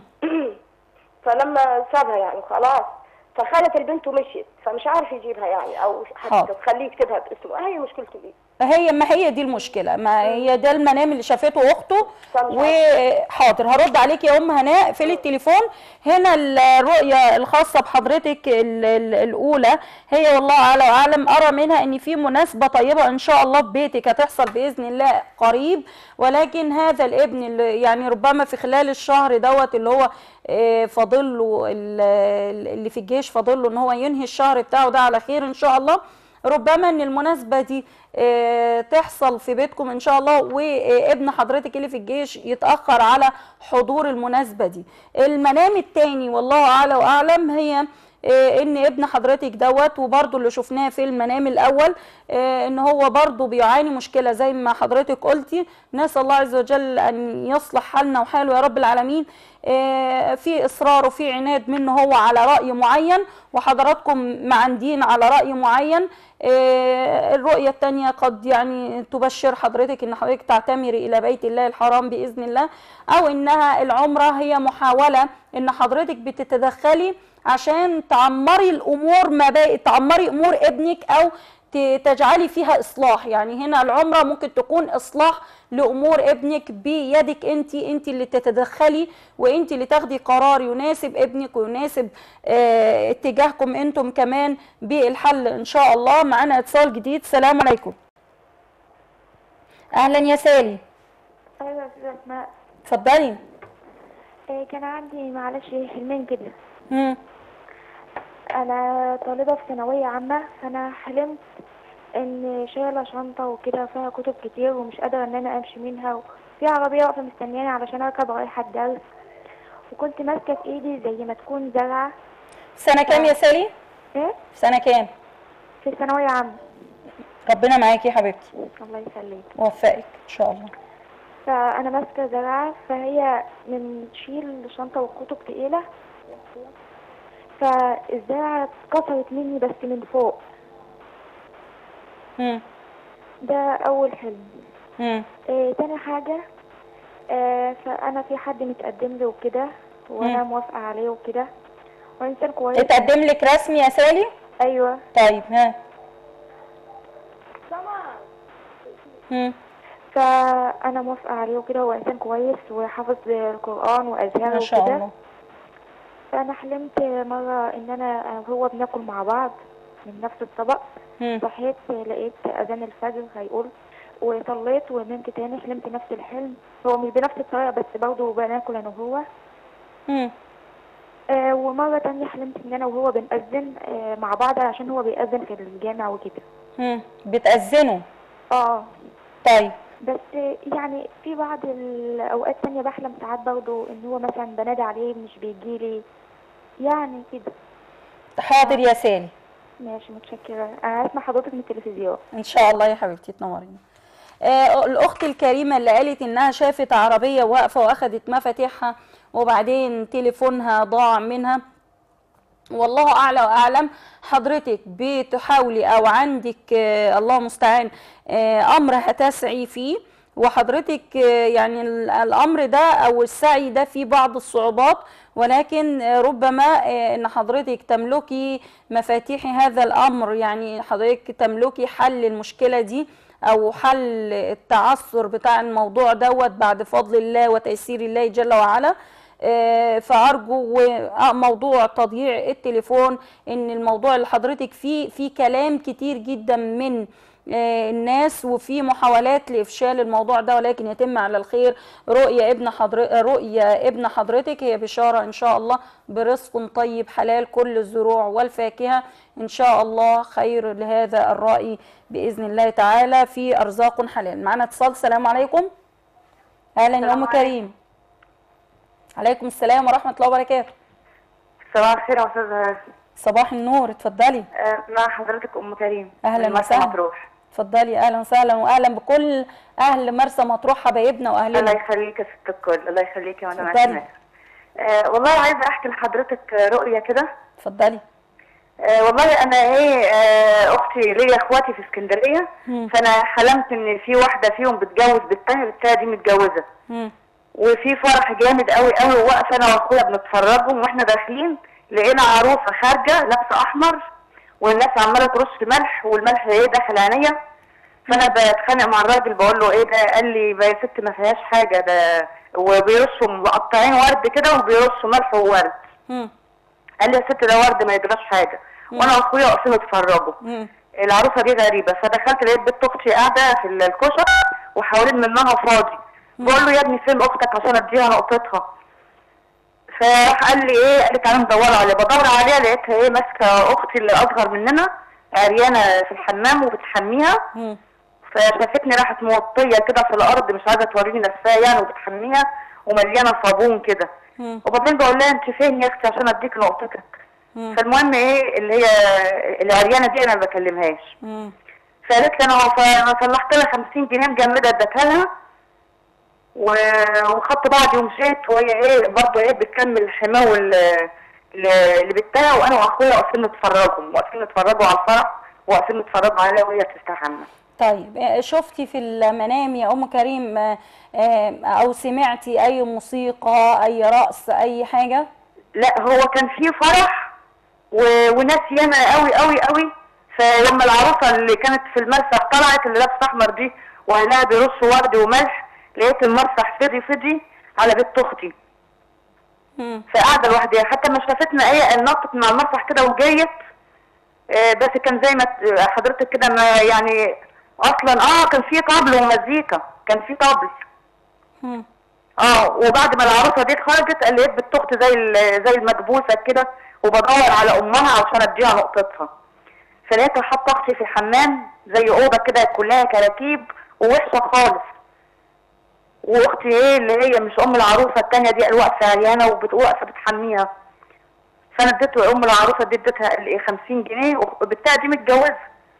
فلما سابها يعني خلاص فخالة البنت ومشيت فمش عارف يجيبها يعني او حاضر. حتى تخليه يكتبها باسمه هي مشكلته دي هي ما هي دي المشكله ما هي ده المنام اللي شافته اخته طب مش وحاضر هرد عليك يا ام هناء في التليفون هنا الرؤيه الخاصه بحضرتك ال- ال- الاولى هي والله اعلى واعلم ارى منها ان في مناسبه طيبه ان شاء الله في بيتك هتحصل باذن الله قريب ولكن هذا الابن اللي يعني ربما في خلال الشهر دوت اللي هو آه، فاضل له ال- اللي في الجيش فاضل له ان هو ينهي الشهر بتاعه ده على خير ان شاء الله ربما ان المناسبه دي آه، تحصل في بيتكم ان شاء الله وابن حضرتك اللي في الجيش يتاخر على حضور المناسبه دي المنام التاني والله اعلى واعلم هي آه، ان ابن حضرتك دوت وبرده اللي شفناه في المنام الاول آه، ان هو برده بيعاني مشكله زي ما حضرتك قلتي نسال الله عز وجل ان يصلح حالنا وحاله يا رب العالمين آه، في اصرار وفي عناد منه هو على راي معين وحضراتكم معندين على راي معين آه، الرؤيه الثانيه قد يعني تبشر حضرتك ان حضرتك تعتمري الى بيت الله الحرام باذن الله او انها العمره هي محاوله ان حضرتك بتتدخلي عشان تعمري الامور ما بقى تعمري امور ابنك او ت- تجعلي فيها اصلاح يعني هنا العمره ممكن تكون اصلاح لامور ابنك بيدك انت انت اللي تتدخلي وانت اللي تاخدي قرار يناسب ابنك ويناسب اه اتجاهكم انتم كمان بالحل ان شاء الله معانا اتصال جديد سلام عليكم اهلا يا سالي ايوه يا استاذه اسماء اتفضلي إيه كان عندي معلش حلمين كده مم. انا طالبه في ثانويه عامه فانا حلمت ان شايله شنطه وكده فيها كتب كتير ومش قادره ان انا امشي منها وفي عربيه واقفه مستنياني علشان اركب رايحه الدرس وكنت ماسكه في ايدي زي ما تكون زرعه سنه كام يا سالي ايه سنه كام في الثانويه عامه ربنا معاكي يا حبيبتي الله يخليك وفقك ان شاء الله فانا ماسكه زرعه فهي من تشيل شنطه وكتب تقيله فالزرعه اتكسرت مني بس من فوق مم. ده اول حلم مم. إيه تاني حاجة إيه فأنا في حد متقدم لي وكده وأنا مم. موافقة عليه وكده وإنسان كويس اتقدم لك رسمي يا سالي أيوة طيب ها مم. فأنا موافقة عليه وكده هو إنسان كويس وحافظ القرآن وأزهار ما شاء وكده الله فأنا حلمت مرة إن أنا وهو بناكل مع بعض من نفس الطبق مم. صحيت لقيت أذان الفجر هيقول وصليت ونمت تاني حلمت نفس الحلم هو مش بنفس الطريقة بس برضه بناكل أنا وهو مم. آه ومرة تانية حلمت إن أنا وهو بنأذن آه مع بعض عشان هو بيأذن في الجامع وكده مم. بتأذنوا اه طيب بس آه، يعني في بعض الأوقات تانية بحلم ساعات برضه إن هو مثلا بنادي عليه مش بيجيلي يعني كده حاضر يا سالي ماشي متشكرة أنا هسمع حضرتك من التلفزيون ان شاء الله يا حبيبتي تنورينا آه الاخت الكريمه اللي قالت انها شافت عربيه واقفه واخدت مفاتيحها وبعدين تليفونها ضاع منها والله اعلى واعلم حضرتك بتحاولي او عندك آه الله المستعان آه امر هتسعي فيه وحضرتك آه يعني ال- الامر ده او السعي ده فيه بعض الصعوبات ولكن آه ربما آه ان حضرتك تملكي مفاتيح هذا الامر يعني حضرتك تملكي حل المشكله دي او حل التعثر بتاع الموضوع دوت بعد فضل الله وتيسير الله جل وعلا آه، فارجو وموضوع تضييع التليفون ان الموضوع اللي حضرتك فيه فيه كلام كتير جدا من آه، الناس وفي محاولات لافشال الموضوع ده ولكن يتم على الخير رؤيه ابن حضر رؤيه ابن حضرتك هي بشاره ان شاء الله برزق طيب حلال كل الزروع والفاكهه ان شاء الله خير لهذا الراي باذن الله تعالى في ارزاق حلال معنا اتصال السلام عليكم اهلا يا ام كريم عليكم السلام ورحمه الله وبركاته صباح الخير يا استاذه صباح النور اتفضلي آه، مع حضرتك ام كريم اهلا من مرسى وسهلا مطروح اتفضلي اهلا وسهلا واهلا بكل اهل مرسى مطروح حبايبنا الله واهلنا يخليك يا ست الكل الله يخليك يا مدام اتفضلي. اسماء آه والله عايزه احكي لحضرتك آه، رؤيه كده اتفضلي آه والله انا ايه آه اختي ليا اخواتي في اسكندريه مم. فانا حلمت ان في واحده فيهم بتجوز بالتانيه بالتانيه دي متجوزه مم. وفي فرح جامد قوي قوي واقفه انا واخويا بنتفرجهم واحنا داخلين لقينا عروسه خارجه لابسه احمر والناس عماله ترش ملح والملح ايه داخل عينيا فانا بتخانق مع الراجل بقول له ايه ده قال لي بقى يا ست ما فيهاش حاجه ده وبيرشوا مقطعين ورد كده وبيرشوا ملح وورد مم. قال لي يا ست ده ورد ما يجراش حاجه وانا واخويا واقفين نتفرجوا مم. العروسه دي غريبه فدخلت لقيت بنت اختي قاعده في الكشك وحوالين منها فاضي بقول له يا ابني فين اختك عشان اديها نقطتها فراح قال لي ايه قال لي تعالى ندور عليها بدور عليها لقيتها ايه ماسكه اختي اللي اصغر مننا عريانه في الحمام وبتحميها مم. فشافتني راحت موطيه كده في الارض مش عايزه توريني نفسها يعني وبتحميها ومليانه صابون كده مم. وبعدين بقول لها انت فين يا اختي عشان اديك نقطتك مم. فالمهم ايه اللي هي العريانه دي انا ما بكلمهاش مم. فقالت لي انا انا طلعت لها 50 جنيه مجمده اديتها لها و- وخدت بعضي ومشيت وهي ايه برضه ايه بتكمل الحماوه اللي اللي بتاعها وانا واخويا واقفين نتفرجوا واقفين نتفرجوا على الفرح واقفين نتفرجوا عليها وهي بتستحمى طيب آه، شفتي في المنام يا ام كريم آه، آه، او سمعتي اي موسيقى اي رقص اي حاجه لا هو كان في فرح و... وناس ياما قوي قوي قوي فلما العروسه اللي كانت في المسرح طلعت اللي لابسه احمر دي واهلها بيرصوا ورد وملح لقيت المسرح فضي فضي على بنت اختي مم. فقاعده لوحدها حتى ما شافتنا ايه نطت مع المسرح كده وجيت آه، بس كان زي ما ت- حضرتك كده ما يعني اصلا اه كان في طبل ومزيكا كان في طبل مم. اه وبعد ما العروسه دي خرجت قال لقيت بنت اختي زي ال- زي المكبوسه كده وبدور على امها عشان اديها نقطتها فلقيتها حاطه اختي في الحمام زي اوضه كده كلها كراكيب ووحشه خالص واختي ايه اللي هي مش ام العروسه التانيه دي واقفه عريانه وواقفه بتحميها فانا اديته ام العروسه دي اديتها قال ايه 50 جنيه وبالتالي دي متجوزه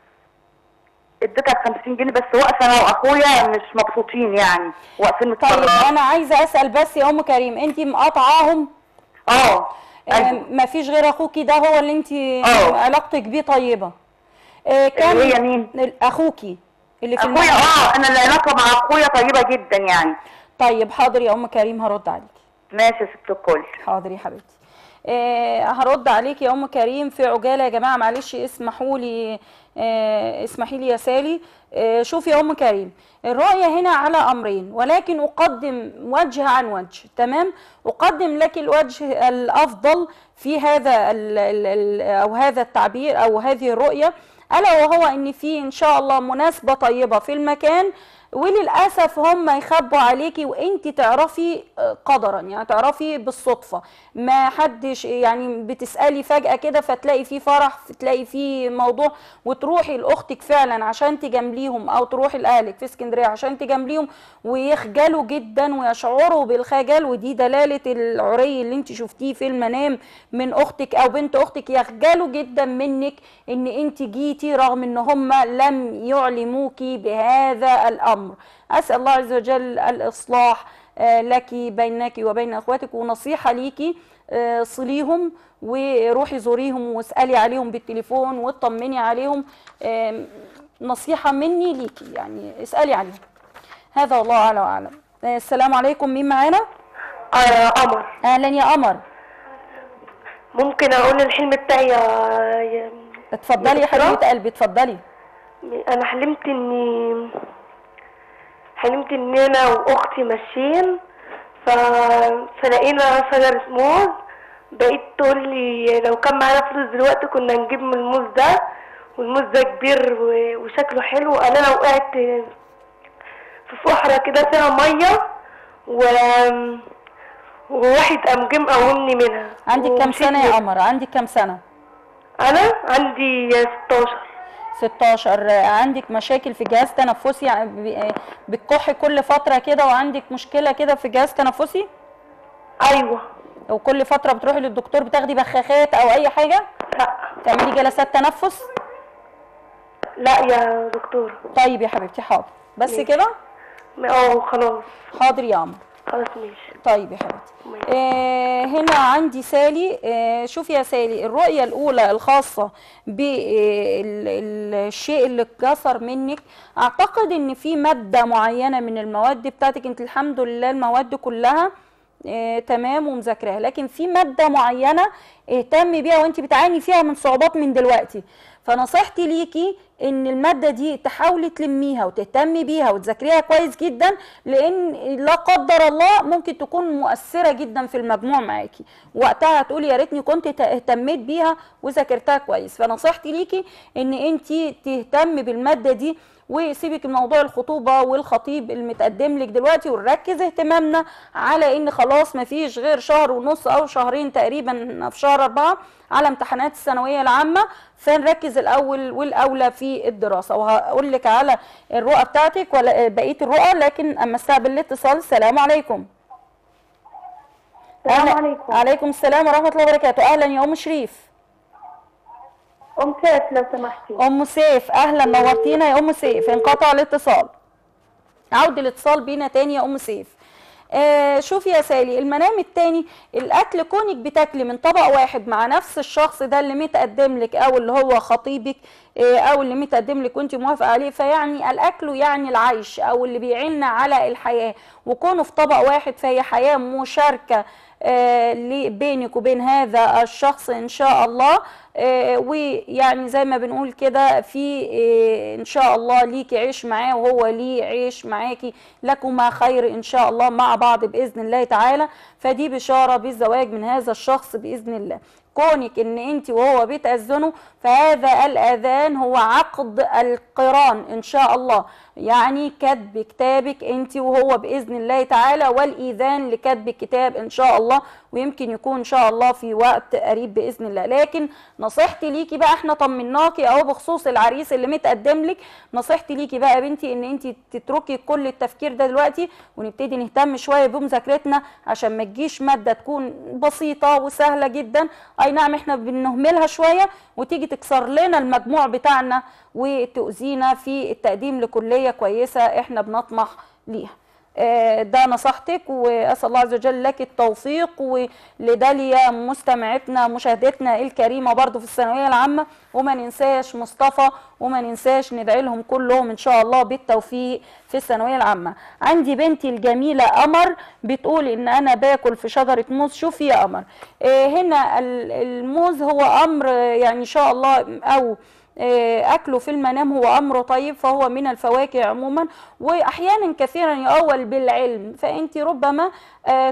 اديتها 50 جنيه بس واقفه انا واخويا مش مبسوطين يعني واقفين طيب نتفرج انا عايزه اسال بس يا ام كريم انت مقاطعاهم اه آه، ما فيش غير اخوكي ده هو اللي انت آه. علاقتك بيه طيبه آه، كان اللي هي مين؟ اخوكي اللي في اخويا المنام. اه انا العلاقه مع اخويا طيبه جدا يعني طيب حاضر يا ام كريم هرد عليك ماشي يا ست الكل حاضر يا حبيبتي آه هرد عليك يا ام كريم في عجاله يا جماعه معلش اسمحوا لي آه اسمحي لي يا سالي آه شوفي يا ام كريم الرؤيه هنا على امرين ولكن اقدم وجه عن وجه تمام اقدم لك الوجه الافضل في هذا ال ال ال او هذا التعبير او هذه الرؤيه الا وهو ان في ان شاء الله مناسبه طيبه في المكان وللاسف هم يخبوا عليكي وانت تعرفي آه، قدرا يعني تعرفي بالصدفه ما حدش يعني بتسالي فجاه كده فتلاقي في فرح تلاقي في موضوع وتروحي لاختك فعلا عشان تجامليهم او تروحي لاهلك في اسكندريه عشان تجامليهم ويخجلوا جدا ويشعروا بالخجل ودي دلاله العري اللي انت شفتيه في المنام من اختك او بنت اختك يخجلوا جدا منك ان انت جيتي رغم ان هم لم يعلموكي بهذا الامر اسال الله عز وجل الاصلاح آه، لك بينك وبين اخواتك ونصيحه ليكي آه، صليهم وروحي زوريهم واسالي عليهم بالتليفون واطمني عليهم آم، نصيحه مني ليكي يعني اسالي عليهم هذا والله اعلى واعلم آه، السلام عليكم مين معانا اه يا قمر اهلا يا قمر ممكن اقول الحلم بتاعي يا, يا اتفضلي يا دكتورة؟ حبيبه قلبي اتفضلي انا حلمت اني حلمت ان انا واختي ماشيين ف... فلقينا شجرة موز بقيت تقول لي لو كان معانا فلوس دلوقتي كنا نجيب من الموز ده والموز ده كبير و... وشكله حلو انا لو وقعت في فحرة كده فيها مية و وواحد قام جه مقومني منها عندك كام ومشيت سنه يا منها. قمر عندك كام سنه انا عندي 16 16 آه، عندك مشاكل في جهاز تنفسي يعني ب- آه، بتكحي كل فتره كده وعندك مشكله كده في جهاز تنفسي ايوه وكل فتره بتروحي للدكتور بتاخدي بخاخات او اي حاجه لا تعملي جلسات تنفس لا يا دكتور طيب يا حبيبتي حاضر بس ماشي. كده اه خلاص حاضر يا عمرو خلاص ماشي طيب يا حبيبتي آه هنا عندي سالي آه شوفي يا سالي الرؤية الأولى الخاصة بالشيء اللي اتكسر منك أعتقد إن في مادة معينة من المواد بتاعتك أنت الحمد لله المواد كلها آه تمام ومذاكراها لكن في مادة معينة اهتمي بيها وانت بتعاني فيها من صعوبات من دلوقتي فنصيحتي ليكي ان الماده دي تحاولي تلميها وتهتمي بيها وتذاكريها كويس جدا لان لا قدر الله ممكن تكون مؤثره جدا في المجموع معاكي وقتها هتقولي يا ريتني كنت ت- اهتميت بيها وذاكرتها كويس فنصيحتي ليكي ان انت تهتمي بالماده دي وسيبك من موضوع الخطوبه والخطيب المتقدم لك دلوقتي ونركز اهتمامنا على ان خلاص مفيش غير شهر ونص او شهرين تقريبا في شهر اربعه على امتحانات الثانويه العامه فنركز الاول والاولى في الدراسه وهقول لك على الرؤى بتاعتك ولا بقيه الرؤى لكن اما استقبل الاتصال السلام عليكم السلام أهلا- عليكم. عليكم السلام ورحمه الله وبركاته اهلا يا ام شريف ام سيف لو سمحتي ام سيف اهلا نورتينا يا ام سيف انقطع الاتصال عود الاتصال بينا تاني يا ام سيف آه شوفي يا سالي المنام التاني الاكل كونك بتاكلي من طبق واحد مع نفس الشخص ده اللي متقدم لك او اللي هو خطيبك آه او اللي متقدم لك وانت موافقه عليه فيعني الاكل يعني العيش او اللي بيعيننا على الحياه وكونه في طبق واحد فهي حياه مشاركه آه لي- بينك وبين هذا الشخص ان شاء الله آه ويعني زي ما بنقول كده في آه ان شاء الله ليكي عيش معاه وهو ليه عيش معاكي لكما خير ان شاء الله مع بعض باذن الله تعالى فدي بشاره بالزواج من هذا الشخص باذن الله كونك ان انت وهو بتأذنوا فهذا الاذان هو عقد القران ان شاء الله يعني كتب كتابك انت وهو باذن الله تعالى والاذان لكتب الكتاب ان شاء الله ويمكن يكون ان شاء الله في وقت قريب باذن الله لكن نصيحتي ليكي بقى احنا طمناكي اهو بخصوص العريس اللي متقدم لك نصيحتي ليكي بقى يا بنتي ان انت تتركي كل التفكير ده دلوقتي ونبتدي نهتم شويه بمذاكرتنا عشان ما تجيش ماده تكون بسيطه وسهله جدا اي نعم احنا بنهملها شويه وتيجي تكسر لنا المجموع بتاعنا وتؤذينا في التقديم لكليه كويسه احنا بنطمح ليها آه، ده نصيحتك واسال الله عز وجل لك التوفيق ولداليا مستمعتنا مشاهدتنا الكريمه برضو في الثانويه العامه وما ننساش مصطفى وما ننساش ندعي لهم كلهم ان شاء الله بالتوفيق في الثانويه العامه عندي بنتي الجميله قمر بتقول ان انا باكل في شجره موز شوفي يا قمر آه، هنا ال- الموز هو امر آه، يعني ان شاء الله او آه، اكله في المنام هو امر طيب فهو من الفواكه عموما واحيانا كثيرا يؤول بالعلم فانت ربما آه،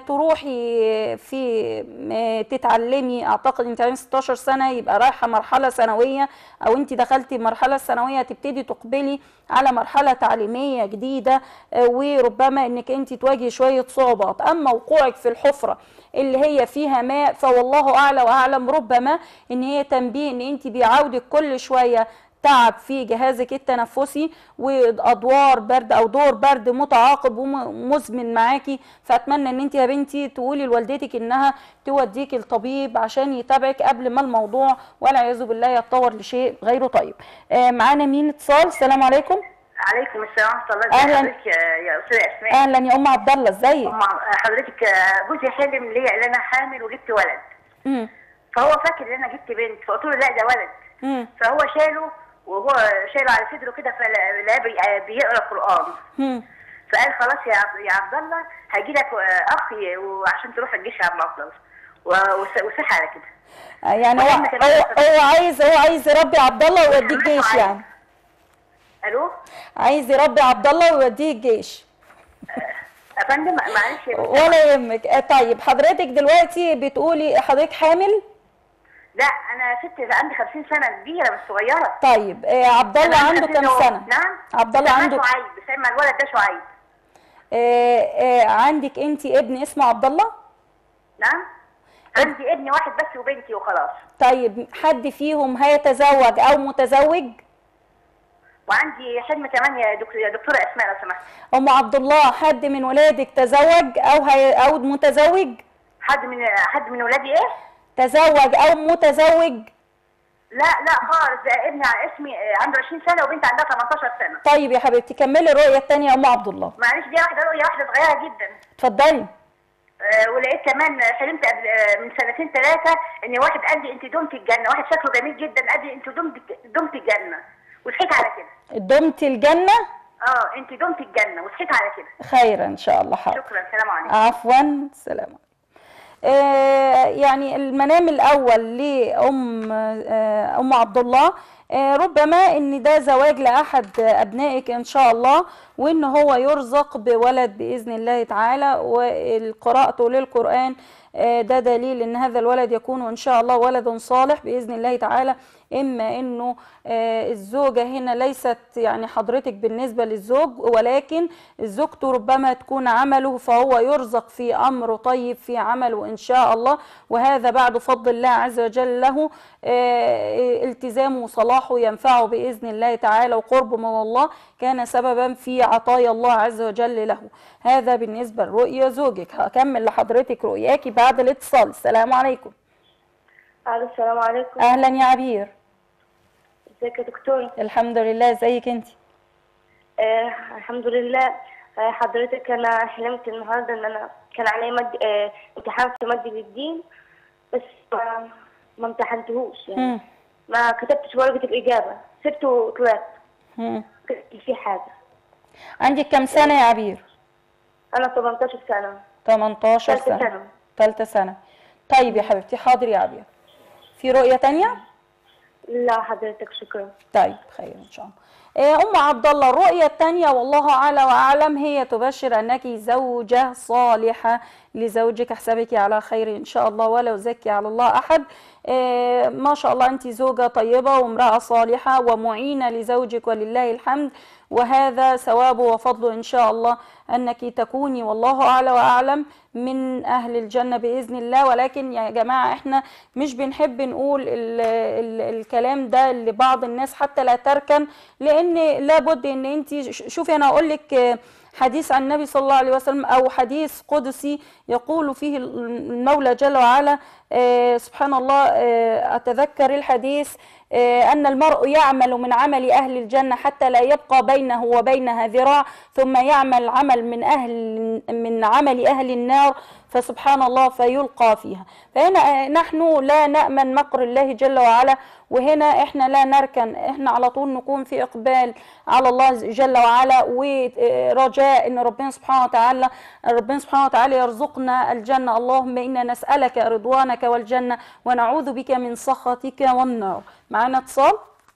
تروحي في آه، تتعلمي اعتقد انت عندك 16 سنه يبقى رايحه مرحله ثانويه او انت دخلتي المرحله الثانويه تبتدي تقبلي على مرحله تعليميه جديده آه، وربما انك انت تواجهي شويه صعوبات اما وقوعك في الحفره اللي هي فيها ماء فوالله اعلى واعلم ربما ان هي تنبيه ان انت بيعودك كل شويه تعب في جهازك التنفسي وادوار برد او دور برد متعاقب ومزمن معاكي فاتمنى ان انت يا بنتي تقولي لوالدتك انها توديك الطبيب عشان يتابعك قبل ما الموضوع والعياذ بالله يتطور لشيء غير طيب آه معانا مين اتصال السلام عليكم عليكم السلام ورحمه الله أهلاً. ازي حضرتك يا يا استاذه اسماء اهلا يا ام عبد الله ازيك أم حضرتك آه، جوزي حلم ليا ان انا حامل وجبت ولد مم. فهو فاكر ان انا جبت بنت فقلت له لا ده ولد مم. فهو شاله وهو شايله على صدره كده فلا بي- آه، بيقرا القران مم. فقال خلاص يا عبد- يا عبد الله هيجي لك آه، اخ ي- وعشان تروح الجيش يا عبد الله و- وس- وصح على كده آه، يعني هو وإحنا كمان هو, هو عايز هو عايز يربي عبد الله ويوديه الجيش يعني الو عايز يربي عبد الله ويوديه الجيش يا فندم معلش يا بنت. ولا يهمك آه، طيب حضرتك دلوقتي بتقولي حضرتك حامل لا انا ست عندي 50 سنه كبيره مش صغيره طيب آه، عبد الله أنا عنده عندي كام خمسين سنه يوم. نعم عبد الله اسمها عنده شعيب بسمى الولد ده شعيب آه، آه، عندك انت ابن اسمه عبد الله نعم عندي ابني واحد بس وبنتي وخلاص طيب حد فيهم هيتزوج او متزوج وعندي حلم كمان يا دكتور يا دكتوره اسماء لو سمحت ام عبد الله حد من ولادك تزوج او هي او متزوج حد من حد من ولادي ايه تزوج او متزوج لا لا خالص ده ابني على اسمي آه، عنده 20 سنه وبنتي عندها 18 سنه طيب يا حبيبتي كملي الرؤيه الثانيه يا ام عبد الله معلش دي واحده رؤيه واحده صغيره جدا اتفضلي آه، ولقيت كمان حلمت قبل آه، من سنتين ثلاثه ان واحد قال لي انت دمت الجنه واحد شكله جميل جدا قال لي انت دمت دمت الجنه وصحيت على كده دمت الجنه اه انت دمت الجنه وصحيت على كده خيرا ان شاء الله حاضر شكرا سلام عليكم عفوا سلام عليكم. آه، يعني المنام الاول لام آه، ام عبد الله آه، ربما ان ده زواج لاحد ابنائك ان شاء الله وان هو يرزق بولد باذن الله تعالى وقراءته للقران آه، ده دليل ان هذا الولد يكون ان شاء الله ولد صالح باذن الله تعالى اما انه آه، الزوجه هنا ليست يعني حضرتك بالنسبه للزوج ولكن زوجته ربما تكون عمله فهو يرزق في امر طيب في عمله ان شاء الله وهذا بعد فضل الله عز وجل له آه، التزامه وصلاحه ينفعه باذن الله تعالى وقربه من الله كان سببا في عطايا الله عز وجل له هذا بالنسبه لرؤيا زوجك هكمل لحضرتك رؤياكي بعد الاتصال السلام عليكم الو السلام عليكم اهلا يا عبير ازيك يا دكتور الحمد لله ازيك انت آه الحمد لله آه حضرتك انا حلمت النهارده ان انا كان عليا مد... آه امتحان في ماده الدين بس ما, ما امتحنتهوش يعني مم. ما كتبتش ورقه الاجابه سبته وطلعت مم. كتبت فيه حاجه عندك كم سنه يا عبير انا 18 سنه 18 ثالثه سنه ثانوي ثالثه سنه طيب يا حبيبتي حاضر يا عبير في رؤيه تانية لا حضرتك شكرا طيب خير ان شاء الله آه، ام عبد الله الرؤيه الثانيه والله اعلى واعلم هي تبشر انك زوجه صالحه لزوجك احسبك على خير ان شاء الله ولا يزكي على الله احد آه، ما شاء الله انت زوجه طيبه وامراه صالحه ومعينه لزوجك ولله الحمد وهذا ثوابه وفضله ان شاء الله انك تكوني والله اعلى واعلم من اهل الجنه باذن الله ولكن يا جماعه احنا مش بنحب نقول ال ال الكلام ده لبعض الناس حتى لا تركن لان لابد ان انت شوفي انا اقول لك حديث عن النبي صلى الله عليه وسلم او حديث قدسي يقول فيه المولى جل وعلا آه، سبحان الله آه، اتذكر الحديث آه، أن المرء يعمل من عمل أهل الجنة حتى لا يبقى بينه وبينها ذراع ثم يعمل عمل من أهل من عمل أهل النار فسبحان الله فيلقى فيها فهنا آه، نحن لا نأمن مكر الله جل وعلا وهنا احنا لا نركن احنا على طول نكون في اقبال على الله جل وعلا ورجاء ان ربنا سبحانه وتعالى ربنا سبحانه وتعالى يرزقنا الجنه اللهم انا نسالك رضوانك والجنه ونعوذ بك من سخطك والنار معانا اتصال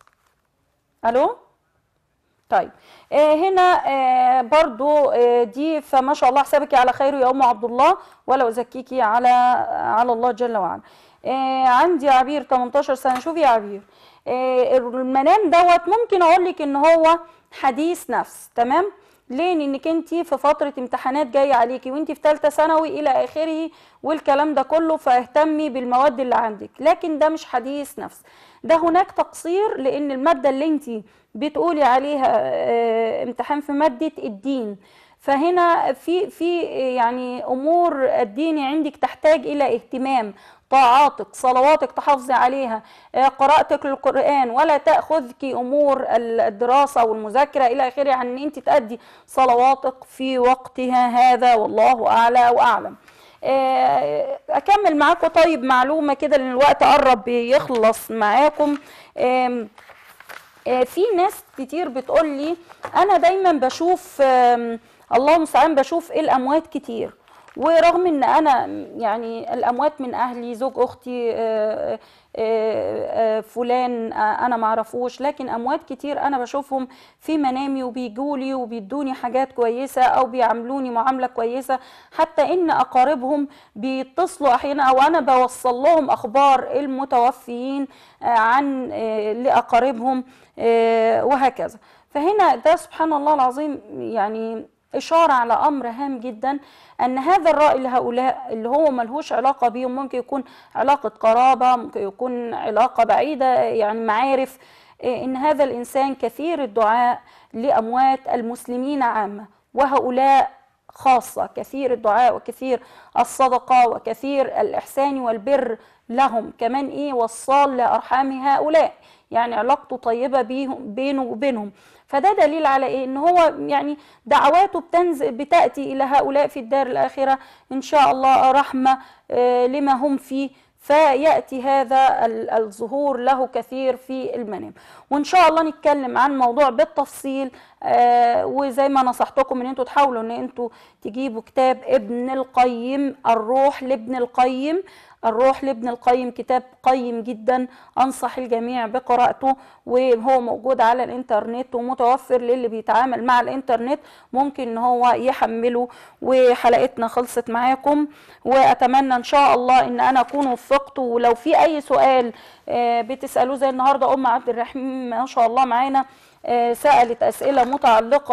الو طيب آه هنا آه برضو آه دي فما شاء الله حسابك على خير يا ام عبد الله ولا ازكيكي على على الله جل وعلا آه عندي يا عبير 18 سنه شوفي يا عبير آه المنام دوت ممكن اقول لك ان هو حديث نفس تمام ليه انك انت في فتره امتحانات جايه عليكي وانت في ثالثه ثانوي الى اخره والكلام ده كله فاهتمي بالمواد اللي عندك لكن ده مش حديث نفس ده هناك تقصير لان الماده اللي انت بتقولي عليها آه، امتحان في ماده الدين فهنا في في يعني امور الدين عندك تحتاج الى اهتمام طاعاتك صلواتك تحافظي عليها آه، قراءتك للقرآن ولا تأخذك أمور الدراسة والمذاكرة إلى آخره عن أن أنت تأدي صلواتك في وقتها هذا والله أعلى وأعلم آه، أكمل معاكم طيب معلومة كده لأن الوقت قرب يخلص معاكم آم، آه، في ناس كتير بتقول لي انا دايما بشوف آم، الله المستعان بشوف الاموات كتير ورغم ان انا يعني الاموات من اهلي زوج اختي آه، آه، آه، فلان آه، انا معرفوش لكن اموات كتير انا بشوفهم في منامي وبيجولي وبيدوني حاجات كويسه او بيعاملوني معامله كويسه حتى ان اقاربهم بيتصلوا احيانا او انا بوصل لهم اخبار المتوفيين آه، عن آه، لاقاربهم آه، وهكذا فهنا ده سبحان الله العظيم يعني إشارة على أمر هام جدا أن هذا الرأي لهؤلاء اللي هو ملهوش علاقة بيهم ممكن يكون علاقة قرابة ممكن يكون علاقة بعيدة يعني معارف آه، ان هذا الانسان كثير الدعاء لاموات المسلمين عامه وهؤلاء خاصه كثير الدعاء وكثير الصدقه وكثير الاحسان والبر لهم كمان ايه وصال لارحام هؤلاء يعني علاقته طيبه بيهم بينه وبينهم فده دليل على ايه ان هو يعني دعواته بتنزل بتاتي الى هؤلاء في الدار الاخره ان شاء الله رحمه آه، لما هم فيه فياتي هذا ال- الظهور له كثير في المنام وان شاء الله نتكلم عن موضوع بالتفصيل آه وزي ما نصحتكم ان انتوا تحاولوا ان انتوا تجيبوا كتاب ابن القيم الروح لابن القيم الروح لابن القيم كتاب قيم جدا انصح الجميع بقراءته وهو موجود على الانترنت ومتوفر للي بيتعامل مع الانترنت ممكن ان هو يحمله وحلقتنا خلصت معاكم واتمنى ان شاء الله ان انا اكون وفقت ولو في اي سؤال آه، بتسالوه زي النهارده ام عبد الرحيم ما شاء الله معانا آه، سألت أسئلة متعلقة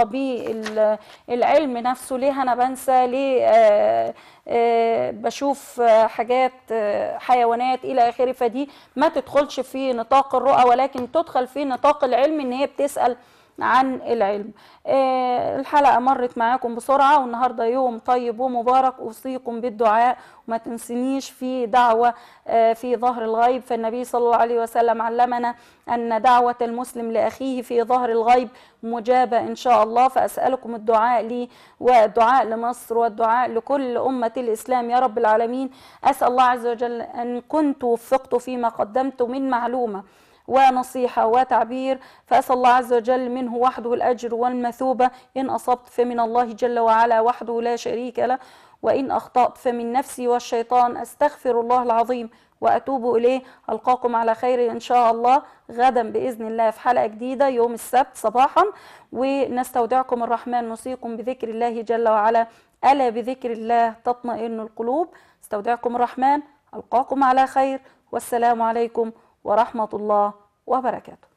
بالعلم نفسه ليه أنا بنسى ليه آه، آه، بشوف آه، حاجات آه، حيوانات إلى آخره فدي ما تدخلش في نطاق الرؤى ولكن تدخل في نطاق العلم إن هي بتسأل عن العلم آه، الحلقة مرت معاكم بسرعة والنهاردة يوم طيب ومبارك أوصيكم بالدعاء وما تنسنيش في دعوة آه، في ظهر الغيب فالنبي صلى الله عليه وسلم علمنا أن دعوة المسلم لأخيه في ظهر الغيب مجابة إن شاء الله فأسألكم الدعاء لي والدعاء لمصر والدعاء لكل أمة الإسلام يا رب العالمين أسأل الله عز وجل أن كنت وفقت فيما قدمت من معلومة ونصيحة وتعبير فأسأل الله عز وجل منه وحده الأجر والمثوبة إن أصبت فمن الله جل وعلا وحده لا شريك له وإن أخطأت فمن نفسي والشيطان أستغفر الله العظيم وأتوب إليه ألقاكم على خير إن شاء الله غدا بإذن الله في حلقة جديدة يوم السبت صباحا ونستودعكم الرحمن نوصيكم بذكر الله جل وعلا ألا بذكر الله تطمئن القلوب استودعكم الرحمن ألقاكم على خير والسلام عليكم ورحمة الله وبركاته